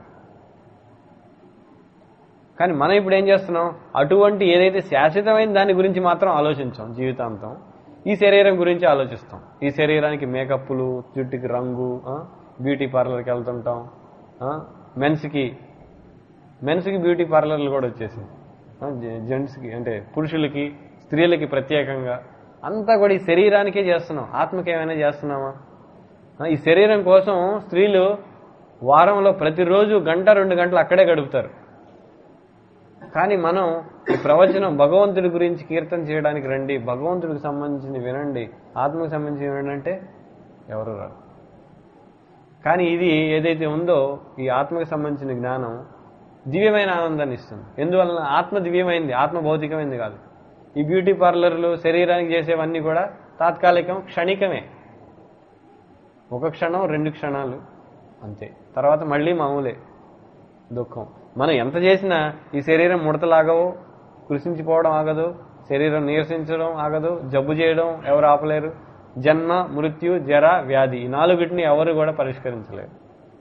కానీ మనం ఇప్పుడు ఏం చేస్తున్నాం అటువంటి ఏదైతే శాశ్వతమైన దాని గురించి మాత్రం ఆలోచించాం జీవితాంతం ఈ శరీరం గురించి ఆలోచిస్తాం ఈ శరీరానికి మేకప్లు జుట్టుకి రంగు ఆ, బ్యూటీ పార్లర్కి వెళ్తుంటాం ఆ, మెన్స్కి మెన్స్కి బ్యూటీ పార్లర్లు కూడా వచ్చేసింది ఆ, జె- జెంట్స్కి అంటే పురుషులకి స్త్రీలకి ప్రత్యేకంగా అంతా కూడా ఈ శరీరానికే చేస్తున్నాం ఆత్మకి ఏమైనా చేస్తున్నామా ఆ, ఈ శరీరం కోసం స్త్రీలు వారంలో ప్రతిరోజు గంట రెండు గంటలు అక్కడే గడుపుతారు కానీ మనం ఈ ప్రవచనం భగవంతుడి గురించి కీర్తన చేయడానికి రండి భగవంతుడికి సంబంధించింది వినండి ఆత్మకు సంబంధించి వినండి అంటే ఎవరు రారు కానీ ఇది ఏదైతే ఉందో ఈ ఆత్మకు సంబంధించిన జ్ఞానం దివ్యమైన ఆనందాన్ని ఇస్తుంది ఎందువలన ఆత్మ దివ్యమైంది ఆత్మ భౌతికమైంది కాదు ఈ బ్యూటీ పార్లర్లు శరీరానికి చేసేవన్నీ కూడా తాత్కాలికం క్షణికమే ఒక క్షణం రెండు క్షణాలు అంతే తర్వాత మళ్ళీ మామూలే దుఃఖం మనం ఎంత చేసినా ఈ శరీరం ముడతలాగవు కృషించిపోవడం ఆగదు శరీరం నీరసించడం ఆగదు జబ్బు చేయడం ఎవరు ఆపలేరు జన్మ మృత్యు జర వ్యాధి ఈ నాలుగిటిని ఎవరు కూడా పరిష్కరించలేరు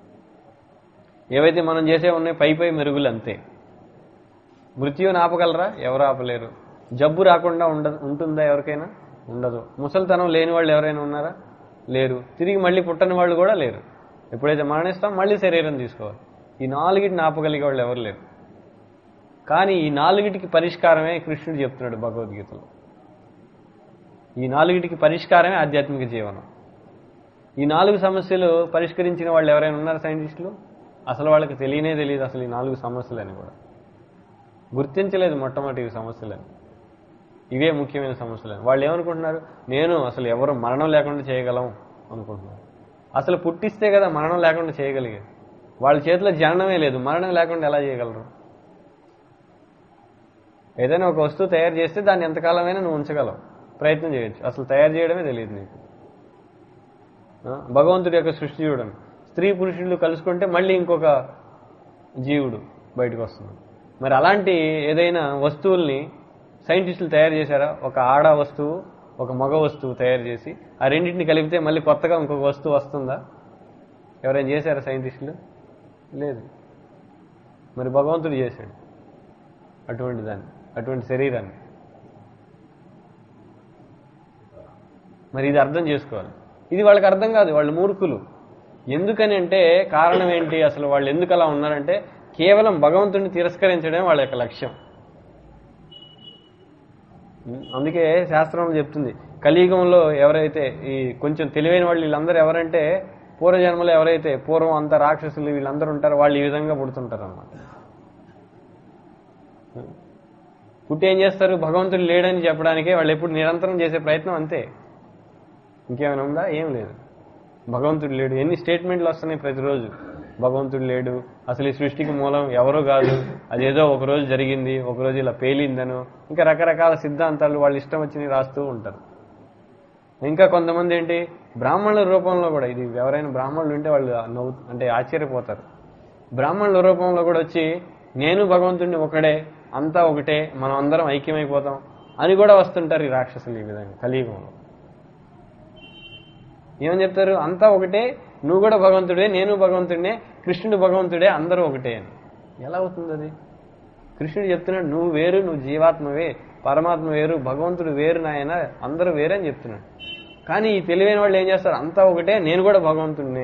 ఏవైతే మనం చేసే ఉన్నాయి పై పై మెరుగులు అంతే మృత్యువుని ఆపగలరా ఎవరు ఆపలేరు జబ్బు రాకుండా ఉండ ఉంటుందా ఎవరికైనా ఉండదు ముసలితనం లేని వాళ్ళు ఎవరైనా ఉన్నారా లేరు తిరిగి మళ్ళీ పుట్టని వాళ్ళు కూడా లేరు ఎప్పుడైతే మరణిస్తాం మళ్ళీ శరీరం తీసుకోవాలి ఈ నాలుగిటిని ఆపగలిగే వాళ్ళు ఎవరు లేరు కానీ ఈ నాలుగిటికి పరిష్కారమే కృష్ణుడు చెప్తున్నాడు భగవద్గీతలో ఈ నాలుగిటికి పరిష్కారమే ఆధ్యాత్మిక జీవనం ఈ నాలుగు సమస్యలు పరిష్కరించిన వాళ్ళు ఎవరైనా ఉన్నారు సైంటిస్టులు అసలు వాళ్ళకి తెలియనే తెలియదు అసలు ఈ నాలుగు సమస్యలని కూడా గుర్తించలేదు మొట్టమొదటి ఈ సమస్యలని ఇవే ముఖ్యమైన సమస్యలని వాళ్ళు ఏమనుకుంటున్నారు నేను అసలు ఎవరు మరణం లేకుండా చేయగలం అనుకుంటున్నారు అసలు పుట్టిస్తే కదా మరణం లేకుండా చేయగలిగేది వాళ్ళ చేతిలో జననమే లేదు మరణం లేకుండా ఎలా చేయగలరు ఏదైనా ఒక వస్తువు తయారు చేస్తే దాన్ని ఎంతకాలమైనా నువ్వు ఉంచగలవు ప్రయత్నం చేయొచ్చు అసలు తయారు చేయడమే తెలియదు నీకు ఆ, భగవంతుడి యొక్క సృష్టి చూడండి స్త్రీ పురుషులు కలుసుకుంటే మళ్ళీ ఇంకొక జీవుడు బయటకు వస్తుంది మరి అలాంటి ఏదైనా వస్తువుల్ని సైంటిస్టులు తయారు చేశారా ఒక ఆడ వస్తువు ఒక మగ వస్తువు తయారు చేసి ఆ రెండింటిని కలిపితే మళ్ళీ కొత్తగా ఇంకొక వస్తువు వస్తుందా ఎవరైనా చేశారా సైంటిస్టులు లేదు మరి భగవంతుడు చేశాడు అటువంటి దాన్ని అటువంటి శరీరాన్ని మరి ఇది అర్థం చేసుకోవాలి ఇది వాళ్ళకి అర్థం కాదు వాళ్ళు మూర్ఖులు ఎందుకని అంటే కారణం ఏంటి అసలు వాళ్ళు ఎందుకు అలా ఉన్నారంటే కేవలం భగవంతుడిని తిరస్కరించడమే వాళ్ళ యొక్క లక్ష్యం ఉం, అందుకే శాస్త్రంలో చెప్తుంది కలియుగంలో ఎవరైతే ఈ కొంచెం తెలివైన వాళ్ళు వీళ్ళందరూ ఎవరంటే పూర్వజన్మలో ఎవరైతే పూర్వం అంతా రాక్షసులు వీళ్ళందరూ ఉంటారో వాళ్ళు ఈ విధంగా పుడుతుంటారు అన్నమాట పుట్టి ఏం చేస్తారు భగవంతుడు లేడని చెప్పడానికే వాళ్ళు ఎప్పుడు నిరంతరం చేసే ప్రయత్నం అంతే ఇంకేమైనా ఉందా ఏం లేదు భగవంతుడు లేడు ఎన్ని స్టేట్మెంట్లు వస్తున్నాయి ప్రతిరోజు భగవంతుడు లేడు అసలు ఈ సృష్టికి మూలం ఎవరో కాదు అదేదో ఒక రోజు జరిగింది ఒక రోజు ఇలా పేలిందను ఇంకా రకరకాల సిద్ధాంతాలు వాళ్ళు ఇష్టం వచ్చినవి రాస్తూ ఉంటారు ఇంకా కొంతమంది ఏంటి బ్రాహ్మణుల రూపంలో కూడా ఇది ఎవరైనా బ్రాహ్మణులు ఉంటే వాళ్ళు నవ్వు అంటే ఆశ్చర్యపోతారు బ్రాహ్మణుల రూపంలో కూడా వచ్చి నేను భగవంతుడిని ఒకడే అంతా ఒకటే మనం అందరం ఐక్యమైపోతాం అని కూడా వస్తుంటారు ఈ రాక్షసులు ఈ విధంగా కలియుగంలో ఏమని చెప్తారు అంతా ఒకటే నువ్వు కూడా భగవంతుడే నేను భగవంతుడినే కృష్ణుడు భగవంతుడే అందరూ ఒకటే అని ఎలా అవుతుంది అది కృష్ణుడు చెప్తున్నాడు నువ్వు వేరు నువ్వు జీవాత్మవే పరమాత్మ వేరు భగవంతుడు వేరు నాయన అందరూ వేరే అని చెప్తున్నాడు కానీ ఈ తెలివైన వాళ్ళు ఏం చేస్తారు అంతా ఒకటే నేను కూడా భగవంతుడినే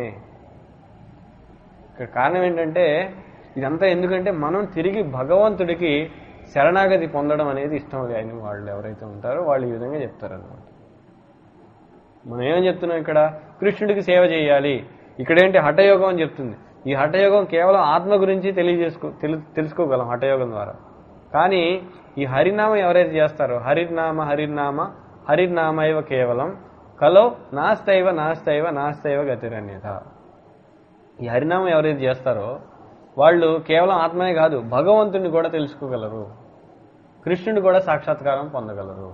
ఇక్కడ కారణం ఏంటంటే ఇదంతా ఎందుకంటే మనం తిరిగి భగవంతుడికి శరణాగతి పొందడం అనేది ఇష్టం లేని వాళ్ళు ఎవరైతే ఉంటారో వాళ్ళు ఈ విధంగా చెప్తారన్నమాట మనం ఏమని చెప్తున్నాం ఇక్కడ కృష్ణుడికి సేవ చేయాలి ఇక్కడేంటి హఠయోగం అని చెప్తుంది ఈ హఠయోగం కేవలం ఆత్మ గురించి తెలియజేసుకో తెలు తెలుసుకోగలం హఠయోగం ద్వారా కానీ ఈ హరినామం ఎవరైతే చేస్తారో హరినామ హరినామ హరినామైవ కేవలం కలో నాస్తైవ నాస్తైవ నాస్తైవ గతిరన్యత ఈ హరినామం ఎవరైతే చేస్తారో వాళ్ళు కేవలం ఆత్మనే కాదు భగవంతుని కూడా తెలుసుకోగలరు కృష్ణుని కూడా సాక్షాత్కారం పొందగలరు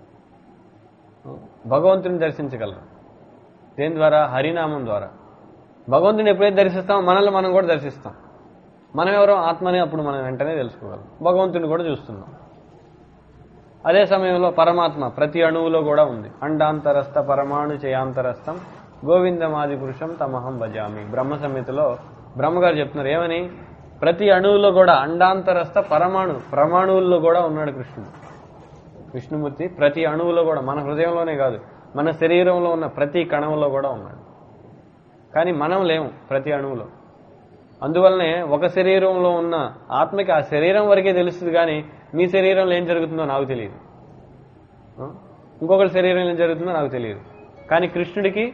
భగవంతుని దర్శించగలరు దేని ద్వారా హరినామం ద్వారా భగవంతుని ఎప్పుడైతే దర్శిస్తామో మనల్ని మనం కూడా దర్శిస్తాం మనం ఎవరో ఆత్మని అప్పుడు మనం వెంటనే తెలుసుకోగలం భగవంతుని కూడా చూస్తున్నాం అదే సమయంలో పరమాత్మ ప్రతి అణువులో కూడా ఉంది అండాంతరస్థ పరమాణు చేయాంతరస్థం గోవిందమాది పురుషం తమహం భజామి బ్రహ్మ సంహితలో బ్రహ్మగారు చెప్తున్నారు ఏమని ప్రతి అణువులో కూడా అండాంతరస్థ పరమాణు ప్రమాణువుల్లో కూడా ఉన్నాడు కృష్ణుడు విష్ణుమూర్తి ప్రతి అణువులో కూడా మన హృదయంలోనే కాదు మన శరీరంలో ఉన్న ప్రతి కణంలో కూడా ఉన్నాడు కానీ మనం లేము ప్రతి అణువులో అందువల్లనే ఒక శరీరంలో ఉన్న ఆత్మకి ఆ శరీరం వరకే తెలుస్తుంది కానీ మీ శరీరంలో ఏం జరుగుతుందో నాకు తెలియదు ఆ? ఇంకొకరి శరీరంలో ఏం జరుగుతుందో నాకు తెలియదు కానీ కృష్ణుడికి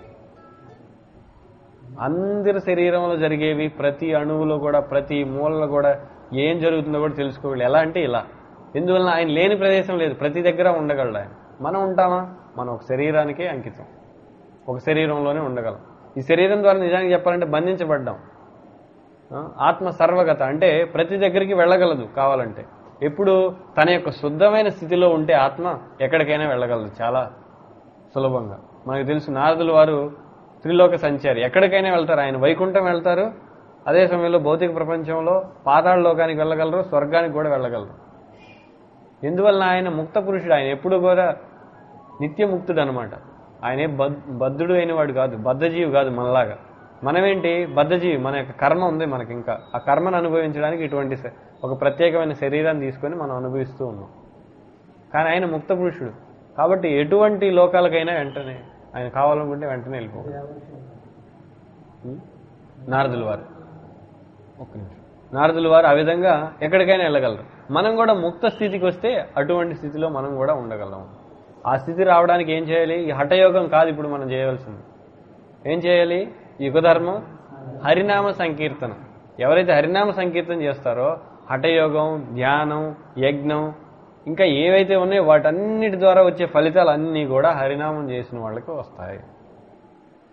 అందరి శరీరంలో జరిగేవి ప్రతి అణువులో కూడా ప్రతి మూలలో కూడా ఏం జరుగుతుందో కూడా తెలుసుకోగలడు ఎలా అంటే ఇలా ఎందువలన ఆయన లేని ప్రదేశం లేదు ప్రతి దగ్గర ఉండగలడు ఆయన మనం ఉంటామా మనం ఒక శరీరానికే అంకితం ఒక శరీరంలోనే ఉండగలం ఈ శరీరం ద్వారా నిజానికి చెప్పాలంటే బంధించబడ్డాం ఆ, ఆత్మ సర్వగత అంటే ప్రతి దగ్గరికి వెళ్ళగలదు కావాలంటే ఎప్పుడు తన యొక్క శుద్ధమైన స్థితిలో ఉంటే ఆత్మ ఎక్కడికైనా వెళ్ళగలదు చాలా సులభంగా మనకు తెలుసు నారదుల వారు త్రిలోక సంచారి ఎక్కడికైనా వెళ్తారు ఆయన వైకుంఠం వెళ్తారు అదే సమయంలో భౌతిక ప్రపంచంలో పాతాళ లోకానికి వెళ్ళగలరు స్వర్గానికి కూడా వెళ్ళగలరు ఎందువలన ఆయన ముక్త పురుషుడు ఆయన ఎప్పుడు కూడా నిత్యముక్తుడు అనమాట ఆయనే బద్ బద్ధుడు అయిన వాడు కాదు బద్ధజీవి కాదు మనలాగా మనమేంటి బద్ధజీవి మన యొక్క కర్మ ఉంది మనకి ఇంకా ఆ కర్మను అనుభవించడానికి ఇటువంటి శ- ఒక ప్రత్యేకమైన శరీరాన్ని తీసుకొని మనం అనుభవిస్తూ ఉన్నాం కానీ ఆయన ముక్త పురుషుడు కాబట్టి ఎటువంటి లోకాలకైనా వెంటనే ఆయన కావాలనుకుంటే వెంటనే వెళ్ళిపోవాలి ఉం? నారదుల వారు ఒక్క నిమిషం నారదుల వారు ఆ విధంగా ఎక్కడికైనా వెళ్ళగలరు మనం కూడా ముక్త స్థితికి వస్తే అటువంటి స్థితిలో మనం కూడా ఉండగలం ఆ స్థితి రావడానికి ఏం చేయాలి ఈ హఠయోగం కాదు ఇప్పుడు మనం చేయవలసింది ఏం చేయాలి యుగధర్మం హరినామ సంకీర్తనం ఎవరైతే హరినామ సంకీర్తన చేస్తారో హఠయోగం ధ్యానం యజ్ఞం ఇంకా ఏవైతే ఉన్నాయో వాటన్నిటి ద్వారా వచ్చే ఫలితాలు అన్నీ కూడా హరినామం చేసిన వాళ్ళకి వస్తాయి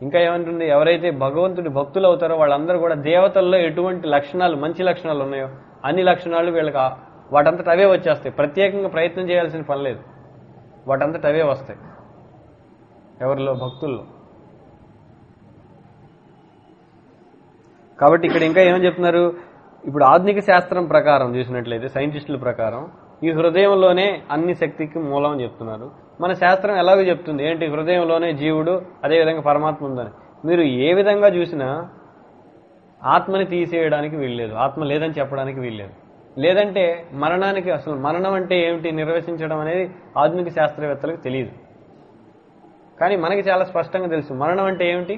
ఇంకా ఏమంటుంది ఎవరైతే భగవంతుడి భక్తులు అవుతారో వాళ్ళందరూ కూడా దేవతల్లో ఎటువంటి లక్షణాలు మంచి లక్షణాలు ఉన్నాయో అన్ని లక్షణాలు వీళ్ళకి ఆ- వాటంతట అవే వచ్చేస్తాయి ప్రత్యేకంగా ప్రయత్నం చేయాల్సిన పని లేదు వాటంతట అవే వస్తాయి ఎవరిలో భక్తుల్లో కాబట్టి ఇక్కడ ఇంకా ఏమని చెప్తున్నారు ఇప్పుడు ఆధునిక శాస్త్రం ప్రకారం చూసినట్లయితే సైంటిస్టుల ప్రకారం ఈ హృదయంలోనే అన్ని శక్తికి మూలం అని చెప్తున్నారు మన శాస్త్రం ఎలాగో చెప్తుంది ఏంటి హృదయంలోనే జీవుడు అదేవిధంగా పరమాత్మ ఉందని మీరు ఏ విధంగా చూసినా ఆత్మని తీసేయడానికి వీల్లేదు ఆత్మ లేదని చెప్పడానికి వీల్లేదు లేదంటే మరణానికి అసలు మరణం అంటే ఏమిటి నిర్వచించడం అనేది ఆధునిక శాస్త్రవేత్తలకు తెలియదు కానీ మనకి చాలా స్పష్టంగా తెలుసు మరణం అంటే ఏమిటి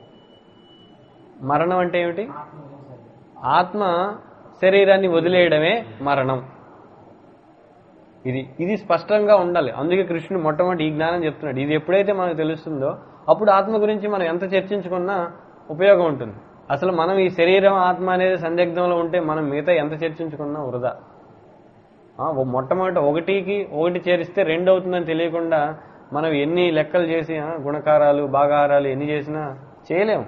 మరణం అంటే ఏమిటి ఆత్మ శరీరాన్ని వదిలేయడమే మరణం ఇది ఇది స్పష్టంగా ఉండాలి అందుకే కృష్ణుడు మొట్టమొదటి ఈ జ్ఞానం చెప్తున్నాడు ఇది ఎప్పుడైతే మనకు తెలుస్తుందో అప్పుడు ఆత్మ గురించి మనం ఎంత చర్చించుకున్నా ఉపయోగం ఉంటుంది అసలు మనం ఈ శరీరం ఆత్మ అనేది సందిగ్ధంలో ఉంటే మనం మిగతా ఎంత చర్చించుకున్నా వృధా ఆ, ఓ మొట్టమొదటి ఒకటికి ఒకటి చేరిస్తే రెండు అవుతుందని తెలియకుండా మనం ఎన్ని లెక్కలు చేసి ఆ, గుణకారాలు భాగాహారాలు ఎన్ని చేసినా చేయలేము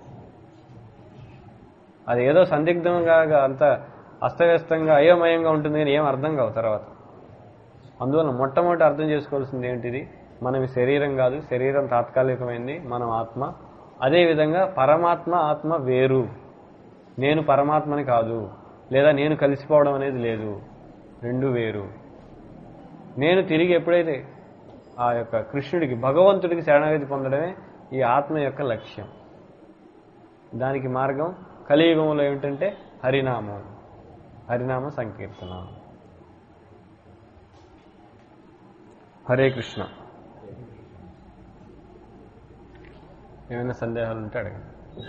అది ఏదో సందిగ్ధంగా అంత అస్తవ్యస్తంగా అయోమయంగా ఉంటుంది కానీ ఏం అర్థం కావు తర్వాత అందువల్ల మొట్టమొదటి అర్థం చేసుకోవాల్సింది ఏంటిది మనం ఈ శరీరం కాదు శరీరం తాత్కాలికమైంది మనం ఆత్మ అదేవిధంగా పరమాత్మ ఆత్మ వేరు నేను పరమాత్మని కాదు లేదా నేను కలిసిపోవడం అనేది లేదు రెండు వేరు నేను తిరిగి ఎప్పుడైతే ఆ యొక్క కృష్ణుడికి భగవంతుడికి శరణాగతి పొందడమే ఈ ఆత్మ యొక్క లక్ష్యం దానికి మార్గం కలియుగంలో ఏమిటంటే హరినామం హరినామ సంకీర్తన హరే కృష్ణ ఏమైనా సందేహాలు ఉంటే అడగండి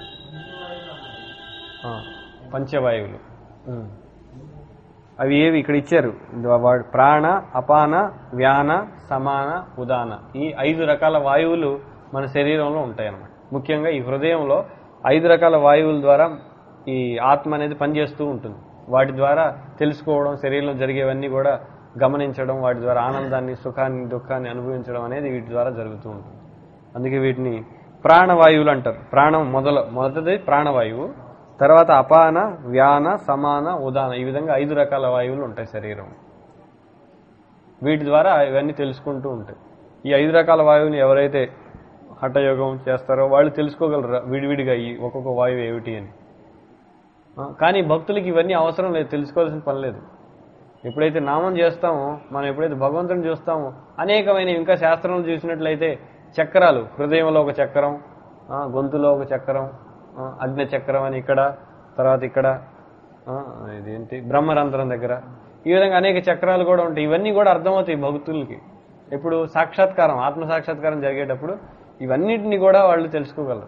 ఆ, పంచవాయువులు ఉమ్. అవి ఏవి ఇక్కడ ఇచ్చారు వా- ప్రాణ అపాన వ్యాన సమాన ఉదాన ఈ ఐదు రకాల వాయువులు మన శరీరంలో ఉంటాయి అన్నమాట ముఖ్యంగా ఈ హృదయంలో ఐదు రకాల వాయువుల ద్వారా ఈ ఆత్మ అనేది పనిచేస్తూ ఉంటుంది వాటి ద్వారా తెలుసుకోవడం శరీరంలో జరిగేవన్నీ కూడా గమనించడం వాటి ద్వారా ఆనందాన్ని సుఖాన్ని దుఃఖాన్ని అనుభవించడం అనేది వీటి ద్వారా జరుగుతూ ఉంటుంది అందుకే వీటిని ప్రాణవాయువులు అంటారు ప్రాణం మొదల మొదటిది ప్రాణవాయువు తర్వాత అపాన వ్యాన సమాన ఉదాన ఈ విధంగా ఐదు రకాల వాయువులు ఉంటాయి శరీరం వీటి ద్వారా ఇవన్నీ తెలుసుకుంటూ ఉంటాయి ఈ ఐదు రకాల వాయువుని ఎవరైతే హఠయోగం చేస్తారో వాళ్ళు తెలుసుకోగలరు విడివిడిగా ఈ ఒక్కొక్క వాయువు ఏమిటి అని ఆ, కానీ భక్తులకి ఇవన్నీ అవసరం లేదు తెలుసుకోవాల్సిన పని లేదు ఎప్పుడైతే నామం చేస్తామో మనం ఎప్పుడైతే భగవంతుని చూస్తామో అనేకమైన ఇంకా శాస్త్రంలో చూసినట్లయితే చక్రాలు హృదయంలో ఒక చక్రం ఆ, గొంతులో ఒక చక్రం ఆ, అగ్ని చక్రం అని ఇక్కడ తర్వాత ఇక్కడ ఆ, ఇదేంటి బ్రహ్మరంధ్రం దగ్గర ఈ విధంగా అనేక చక్రాలు కూడా ఉంటాయి ఇవన్నీ కూడా అర్థమవుతాయి భక్తులకి ఇప్పుడు సాక్షాత్కారం ఆత్మ సాక్షాత్కారం జరిగేటప్పుడు ఇవన్నిటిని కూడా వాళ్ళు తెలుసుకోగలరు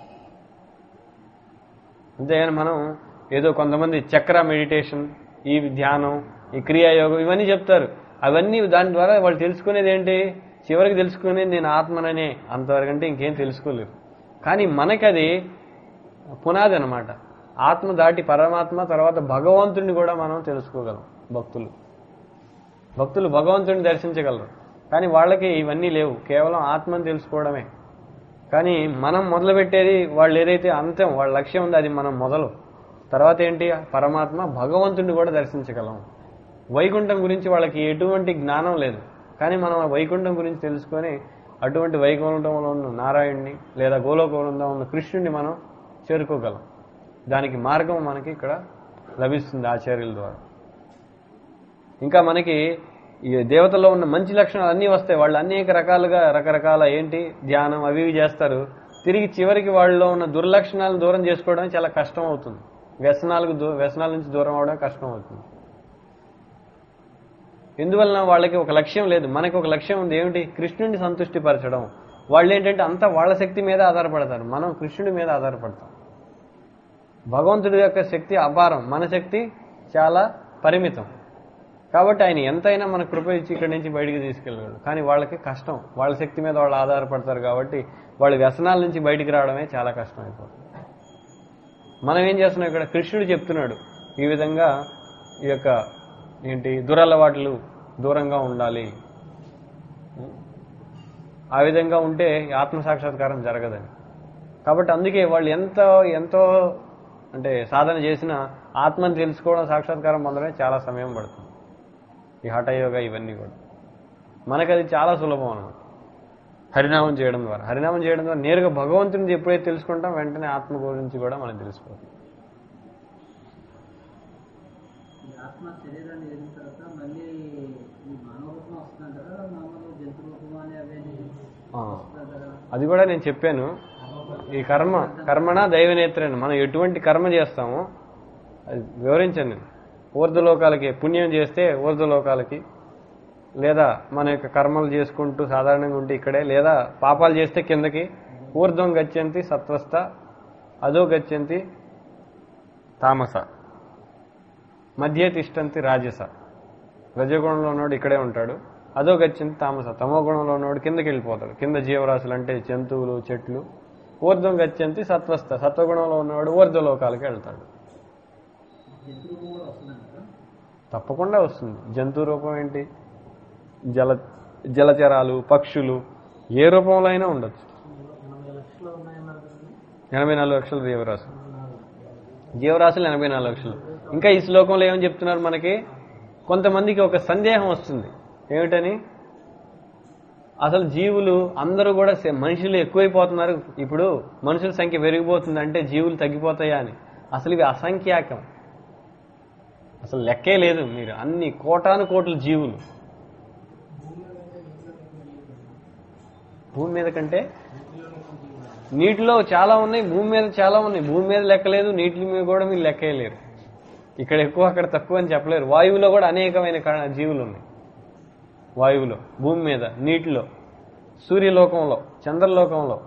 అంతేగాని మనం ఏదో కొంతమంది చక్ర మెడిటేషన్ ఈ ధ్యానం ఈ క్రియాయోగం ఇవన్నీ చెప్తారు అవన్నీ దాని ద్వారా వాళ్ళు తెలుసుకునేది ఏంటి చివరికి తెలుసుకునేది నేను ఆత్మననే అంతవరకు అంటే ఇంకేం తెలుసుకోలేరు కానీ మనకది పునాది అనమాట ఆత్మ దాటి పరమాత్మ తర్వాత భగవంతుడిని కూడా మనం తెలుసుకోగలం భక్తులు భక్తులు భగవంతుడిని దర్శించగలరు కానీ వాళ్ళకి ఇవన్నీ లేవు కేవలం ఆత్మని తెలుసుకోవడమే కానీ మనం మొదలుపెట్టేది వాళ్ళు ఏదైతే అంతం వాళ్ళ లక్ష్యం ఉందో అది మనం మొదలు తర్వాత ఏంటి పరమాత్మ భగవంతుడిని కూడా దర్శించగలం వైకుంఠం గురించి వాళ్ళకి ఎటువంటి జ్ఞానం లేదు కానీ మనం ఆ వైకుంఠం గురించి తెలుసుకొని అటువంటి వైకుంఠంలో ఉన్న నారాయణ్ణి లేదా గోలోకంలో ఉన్న కృష్ణుడిని మనం చేరుకోగలం దానికి మార్గం మనకి ఇక్కడ లభిస్తుంది ఆచార్యుల ద్వారా ఇంకా మనకి ఈ దేవతల్లో ఉన్న మంచి లక్షణాలు అన్నీ వస్తాయి వాళ్ళు అనేక రకాలుగా రకరకాల ఏంటి ధ్యానం అవి ఇవి చేస్తారు తిరిగి చివరికి వాళ్ళలో ఉన్న దుర్లక్షణాలను దూరం చేసుకోవడం చాలా కష్టం అవుతుంది వ్యసనాలకు దూ వ్యసనాల నుంచి దూరం అవడం కష్టం అవుతుంది ఎందువలన వాళ్ళకి ఒక లక్ష్యం లేదు మనకి ఒక లక్ష్యం ఉంది ఏమిటి కృష్ణుడిని సంతుష్టిపరచడం వాళ్ళు ఏంటంటే అంతా వాళ్ళ శక్తి మీద ఆధారపడతారు మనం కృష్ణుడి మీద ఆధారపడతాం భగవంతుడి యొక్క శక్తి అపారం మన శక్తి చాలా పరిమితం కాబట్టి ఆయన ఎంతైనా మన కృప ఇచ్చి ఇక్కడి నుంచి బయటికి తీసుకెళ్ళగలడు కానీ వాళ్ళకి కష్టం వాళ్ళ శక్తి మీద వాళ్ళు ఆధారపడతారు కాబట్టి వాళ్ళ వ్యసనాల నుంచి బయటికి రావడమే చాలా కష్టం అయిపోతుంది మనం ఏం చేస్తున్నాం ఇక్కడ కృష్ణుడు చెప్తున్నాడు ఈ విధంగా ఈ యొక్క ఏంటి దురలవాట్లు దూరంగా ఉండాలి ఆ విధంగా ఉంటే ఆత్మ సాక్షాత్కారం జరగదని కాబట్టి అందుకే వాళ్ళు ఎంతో ఎంతో అంటే సాధన చేసిన ఆత్మని తెలుసుకోవడం సాక్షాత్కారం పొందడమే చాలా సమయం పడుతుంది ఈ హఠయోగ ఇవన్నీ కూడా మనకు అది చాలా సులభం అన్నమాట హరినామం చేయడం ద్వారా హరినామం చేయడం ద్వారా నేరుగా భగవంతుని ఎప్పుడైతే తెలుసుకుంటాం వెంటనే ఆత్మ గురించి కూడా మనకు తెలిసిపోతుంది
ఈ ఆత్మ శరీరాన్ని ఎదిగిన తర్వాత మళ్ళీ ఈ మానవ రూపం వస్తుందంటారా మామూలు జంతు రూపం అని అవన్నీ
ఆ.
వస్తుందంటారా
అది కూడా నేను చెప్పాను ఈ కర్మ కర్మణ దైవనేత్రని మనం ఎటువంటి కర్మ చేస్తామో అది వివరించాను నేను ఊర్ధ్వలోకాలకి పుణ్యం చేస్తే ఊర్ధ్వలోకాలకి లేదా మన యొక్క కర్మలు చేసుకుంటూ సాధారణంగా ఉంటే ఇక్కడే లేదా పాపాలు చేస్తే కిందకి ఊర్ధ్వం గచ్చంతి సత్వస్థ అదో గచ్చంతి తామస మధ్య తిష్టంతి రాజస రజగుణంలో ఉన్నవాడు ఇక్కడే ఉంటాడు అదో గచ్చింది తామస తమో గుణంలో ఉన్నవాడు కిందకి వెళ్ళిపోతాడు కింద జీవరాశులు అంటే జంతువులు చెట్లు ఊర్ధ్వం గచ్చంతి సత్వస్థ సత్వగుణంలో ఉన్నవాడు ఊర్ధ్వలోకాలకి వెళ్తాడు
జంతు రూపం కూడా వస్తుందంటారా
తప్పకుండా వస్తుంది జంతు రూపం ఏంటి జల జలచరాలు పక్షులు ఏ రూపంలో అయినా ఉండొచ్చు
ఎనభై లక్షలు ఉన్నాయన్నారు కదండి
ఎనభై నాలుగు లక్షల జీవరాశులు జీవరాశులు ఎనభై నాలుగు లక్షలు ఇంకా ఈ శ్లోకంలో ఏమని చెప్తున్నారు మనకి కొంతమందికి ఒక సందేహం వస్తుంది ఏమిటని అసలు జీవులు అందరూ కూడా సే- మనుషులు ఎక్కువైపోతున్నారు ఇప్పుడు మనుషుల సంఖ్య పెరిగిపోతుంది అంటే జీవులు తగ్గిపోతాయా అని అసలు ఇవి అసంఖ్యాకం అసలు లెక్కే లేదు మీరు అన్ని కోటాను కోట్ల జీవులు భూమి మీద కంటే నీటిలో చాలా ఉన్నాయి భూమి మీద చాలా ఉన్నాయి భూమి మీద లెక్కలేదు నీటి మీద కూడా మీరు లెక్కేయలేరు ఇక్కడ ఎక్కువ అక్కడ తక్కువ అని చెప్పలేరు వాయువులో కూడా అనేకమైన క- జీవులు ఉన్నాయి వాయువులో భూమి మీద నీటిలో సూర్యలోకంలో చంద్రలోకంలో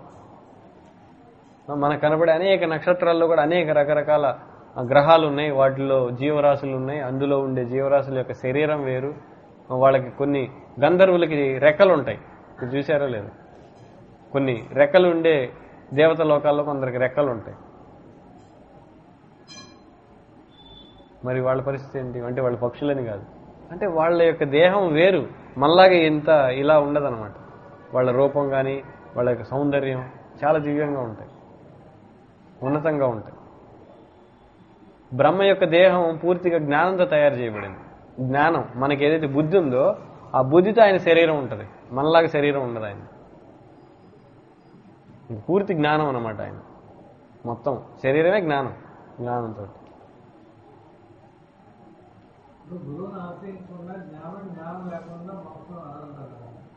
మనకు కనబడే అనేక నక్షత్రాల్లో కూడా అనేక రకరకాల ఆ, గ్రహాలు ఉన్నాయి వాటిలో జీవరాశులు ఉన్నాయి అందులో ఉండే జీవరాశుల యొక్క శరీరం వేరు వాళ్ళకి కొన్ని గంధర్వులకి రెక్కలు ఉంటాయి మీరు చూసారో లేదు కొన్ని రెక్కలు ఉండే దేవత లోకాల్లో కొందరికి రెక్కలు ఉంటాయి మరి వాళ్ళ పరిస్థితి ఏంటి అంటే వాళ్ళ పక్షులని కాదు అంటే వాళ్ళ యొక్క దేహం వేరు మళ్ళాగే ఇంత ఇలా ఉండదన్నమాట వాళ్ళ రూపం కానీ వాళ్ళ యొక్క సౌందర్యం చాలా దివ్యంగా ఉంటాయి ఉన్నతంగా ఉంటాయి బ్రహ్మ యొక్క దేహం పూర్తిగా జ్ఞానంతో తయారు చేయబడింది జ్ఞానం మనకి ఏదైతే బుద్ధి ఉందో ఆ బుద్ధితో ఆయన శరీరం ఉంటుంది మనలాగా శరీరం ఉండదు ఆయన పూర్తి జ్ఞానం అన్నమాట ఆయన మొత్తం శరీరమే జ్ఞానం జ్ఞానంతో
ఇప్పుడు గురువుని ఆశ్రయించకుండా జ్ఞానం జ్ఞానం లేకుండా మొత్తం ఆనందాలు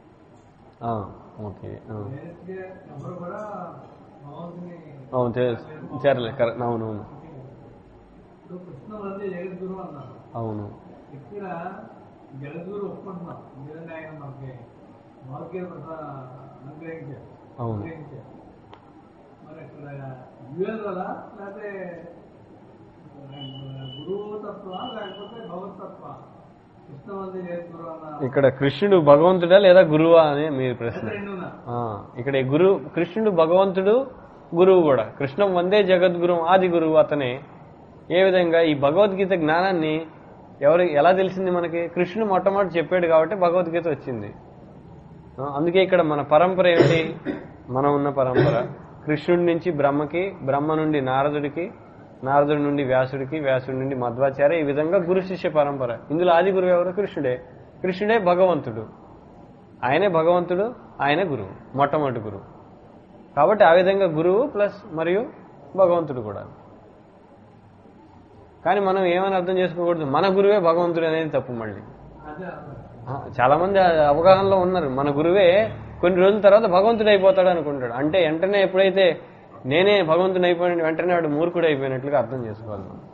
ఓకే ఆ.
డైరెక్ట్గా ఎవరు కూడా భగవంతుని
అవును చే- చేరలే కరెక్ట్ అవును అవును
ఇప్పుడు కృష్ణ వందే జగద్గురు అన్నారు
అవును
ఇక్కడ జగద్గురు ఒప్పుకుంటున్నాం ఎందుకంటే ఆయన మనకి మార్కెట్ అనుగ్రహించారు
అవును
అనుగ్రహించారు మరి ఇక్కడ డ్యూయల్ కదా లేకపోతే గురువు తత్వ లేకపోతే భగవత్ తత్వ కృష్ణ వందే జగద్గురు అన్న
ఇక్కడ కృష్ణుడు భగవంతుడా లేదా గురువా అని మీరు ప్రశ్న
రెండున్నా
ఆ, ఇక్కడ ఈ గురు కృష్ణుడు భగవంతుడు గురువు కూడా కృష్ణం వందే జగద్గురు ఆది గురువు అతనే ఏ విధంగా ఈ భగవద్గీత జ్ఞానాన్ని ఎవరు ఎలా తెలిసింది మనకి కృష్ణుడు మొట్టమొదటి చెప్పాడు కాబట్టి భగవద్గీత వచ్చింది ఆ, అందుకే ఇక్కడ మన పరంపర ఏమిటి మనం ఉన్న పరంపర కృష్ణుడి నుంచి బ్రహ్మకి బ్రహ్మ నుండి నారదుడికి నారదుడి నుండి వ్యాసుడికి వ్యాసుడి నుండి మధ్వాచార్య ఈ విధంగా గురు శిష్య పరంపర ఇందులో ఆది గురువు ఎవరు కృష్ణుడే కృష్ణుడే భగవంతుడు ఆయనే భగవంతుడు ఆయనే గురువు మొట్టమొదటి గురువు కాబట్టి ఆ విధంగా గురువు ప్లస్ మరియు భగవంతుడు కూడా కానీ మనం ఏమని అర్థం చేసుకోకూడదు మన గురువే భగవంతుడు అనేది తప్పు మళ్ళీ
అదే
ఆ, చాలా మంది ఆ అవగాహనలో ఉన్నారు మన గురువే కొన్ని రోజుల తర్వాత భగవంతుడు అయిపోతాడు అనుకుంటాడు అంటే వెంటనే ఎప్పుడైతే నేనే భగవంతుడు అయిపోయిన వెంటనే వాడు మూర్ఖుడు అయిపోయినట్లుగా అర్థం చేసుకోవాలి మనం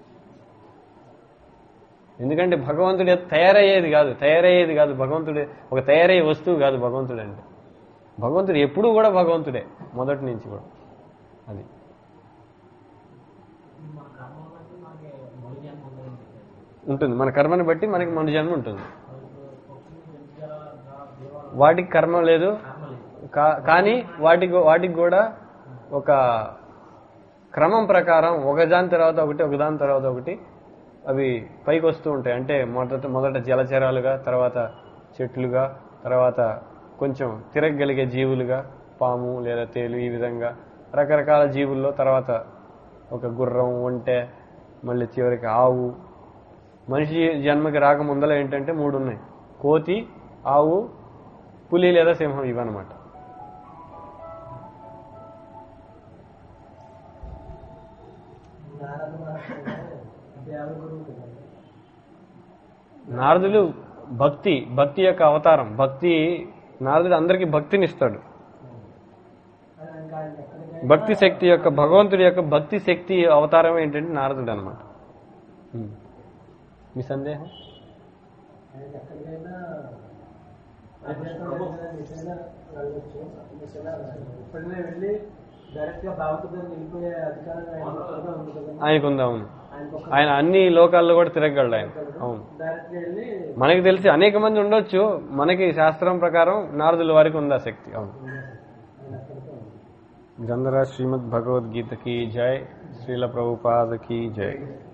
ఎందుకంటే భగవంతుడు తయారయ్యేది కాదు తయారయ్యేది కాదు భగవంతుడే ఒక తయారయ్యే వస్తువు కాదు భగవంతుడు అంటే భగవంతుడు ఎప్పుడూ కూడా భగవంతుడే మొదటి నుంచి కూడా అది
మన కర్మ బట్టి మనకి మొదటి జన్మ ఉంటుంది
ఉంటుంది మన కర్మని బట్టి మనకి మన జన్మ ఉంటుంది
పక్షులు పెంచాల దేవాలయం
వాటికి కర్మ లేదు
కర్మ లేదు
కా- కానీ వాటికి వాటికి కూడా ఒక క్రమం ప్రకారం ఒకదాని తర్వాత ఒకటి ఒకదాని తర్వాత ఒకటి అవి పైకి వస్తూ ఉంటాయి అంటే మొదట మొదట జలచరాలుగా తర్వాత చెట్లుగా తర్వాత కొంచెం తిరగగలిగే జీవులుగా పాము లేదా తేలు ఈ విధంగా రకరకాల జీవుల్లో తర్వాత ఒక గుర్రం ఒంటె మళ్ళీ చివరికి ఆవు మనిషి జన్మకి రాక ముందర ఏంటంటే మూడు ఉన్నాయి కోతి ఆవు పులి లేదా సింహం ఇవన్నమాట
నారద మహర్షి దేవ గురువు కదా
నారదులు భక్తి భక్తి యొక్క అవతారం భక్తి నారదుడు అందరికీ భక్తిని ఇస్తాడు
ఆయన ఇంకా ఆయన ఎక్కడికైనా
భక్తి శక్తి యొక్క భగవంతుడి యొక్క భక్తి శక్తి అవతారం ఏంటంటే నారదుడు అనమాట మీ సందేహం
ఆయన ఎక్కడికైనా అధ్యాత్మికంగా ఎటైనా వెళ్ళొచ్చు ఎటైనా ఇప్పుడనే వెళ్ళి డైరెక్ట్ గా భావతుగా వెళ్ళిపోయే అధికారం ఆయన ఒక్కడికే ఉంది కదా
ఆయనకు ఉంది అవును
ఆయనకు ఒక
ఆయన అన్ని లోకాల్లో కూడా తిరగలడు ఆయన అవును
డైరెక్ట్ గా వెళ్ళి
మనకి తెలిసి అనేక మంది ఉండొచ్చు మనకి శాస్త్రం ప్రకారం నారదుల వారికి ఉంది ఆ శక్తి అవును
ఆయన అక్కడికే ఉంది
గంధరా శ్రీమద్ భగవద్గీత की जय श्रील प्रभुपाद की जय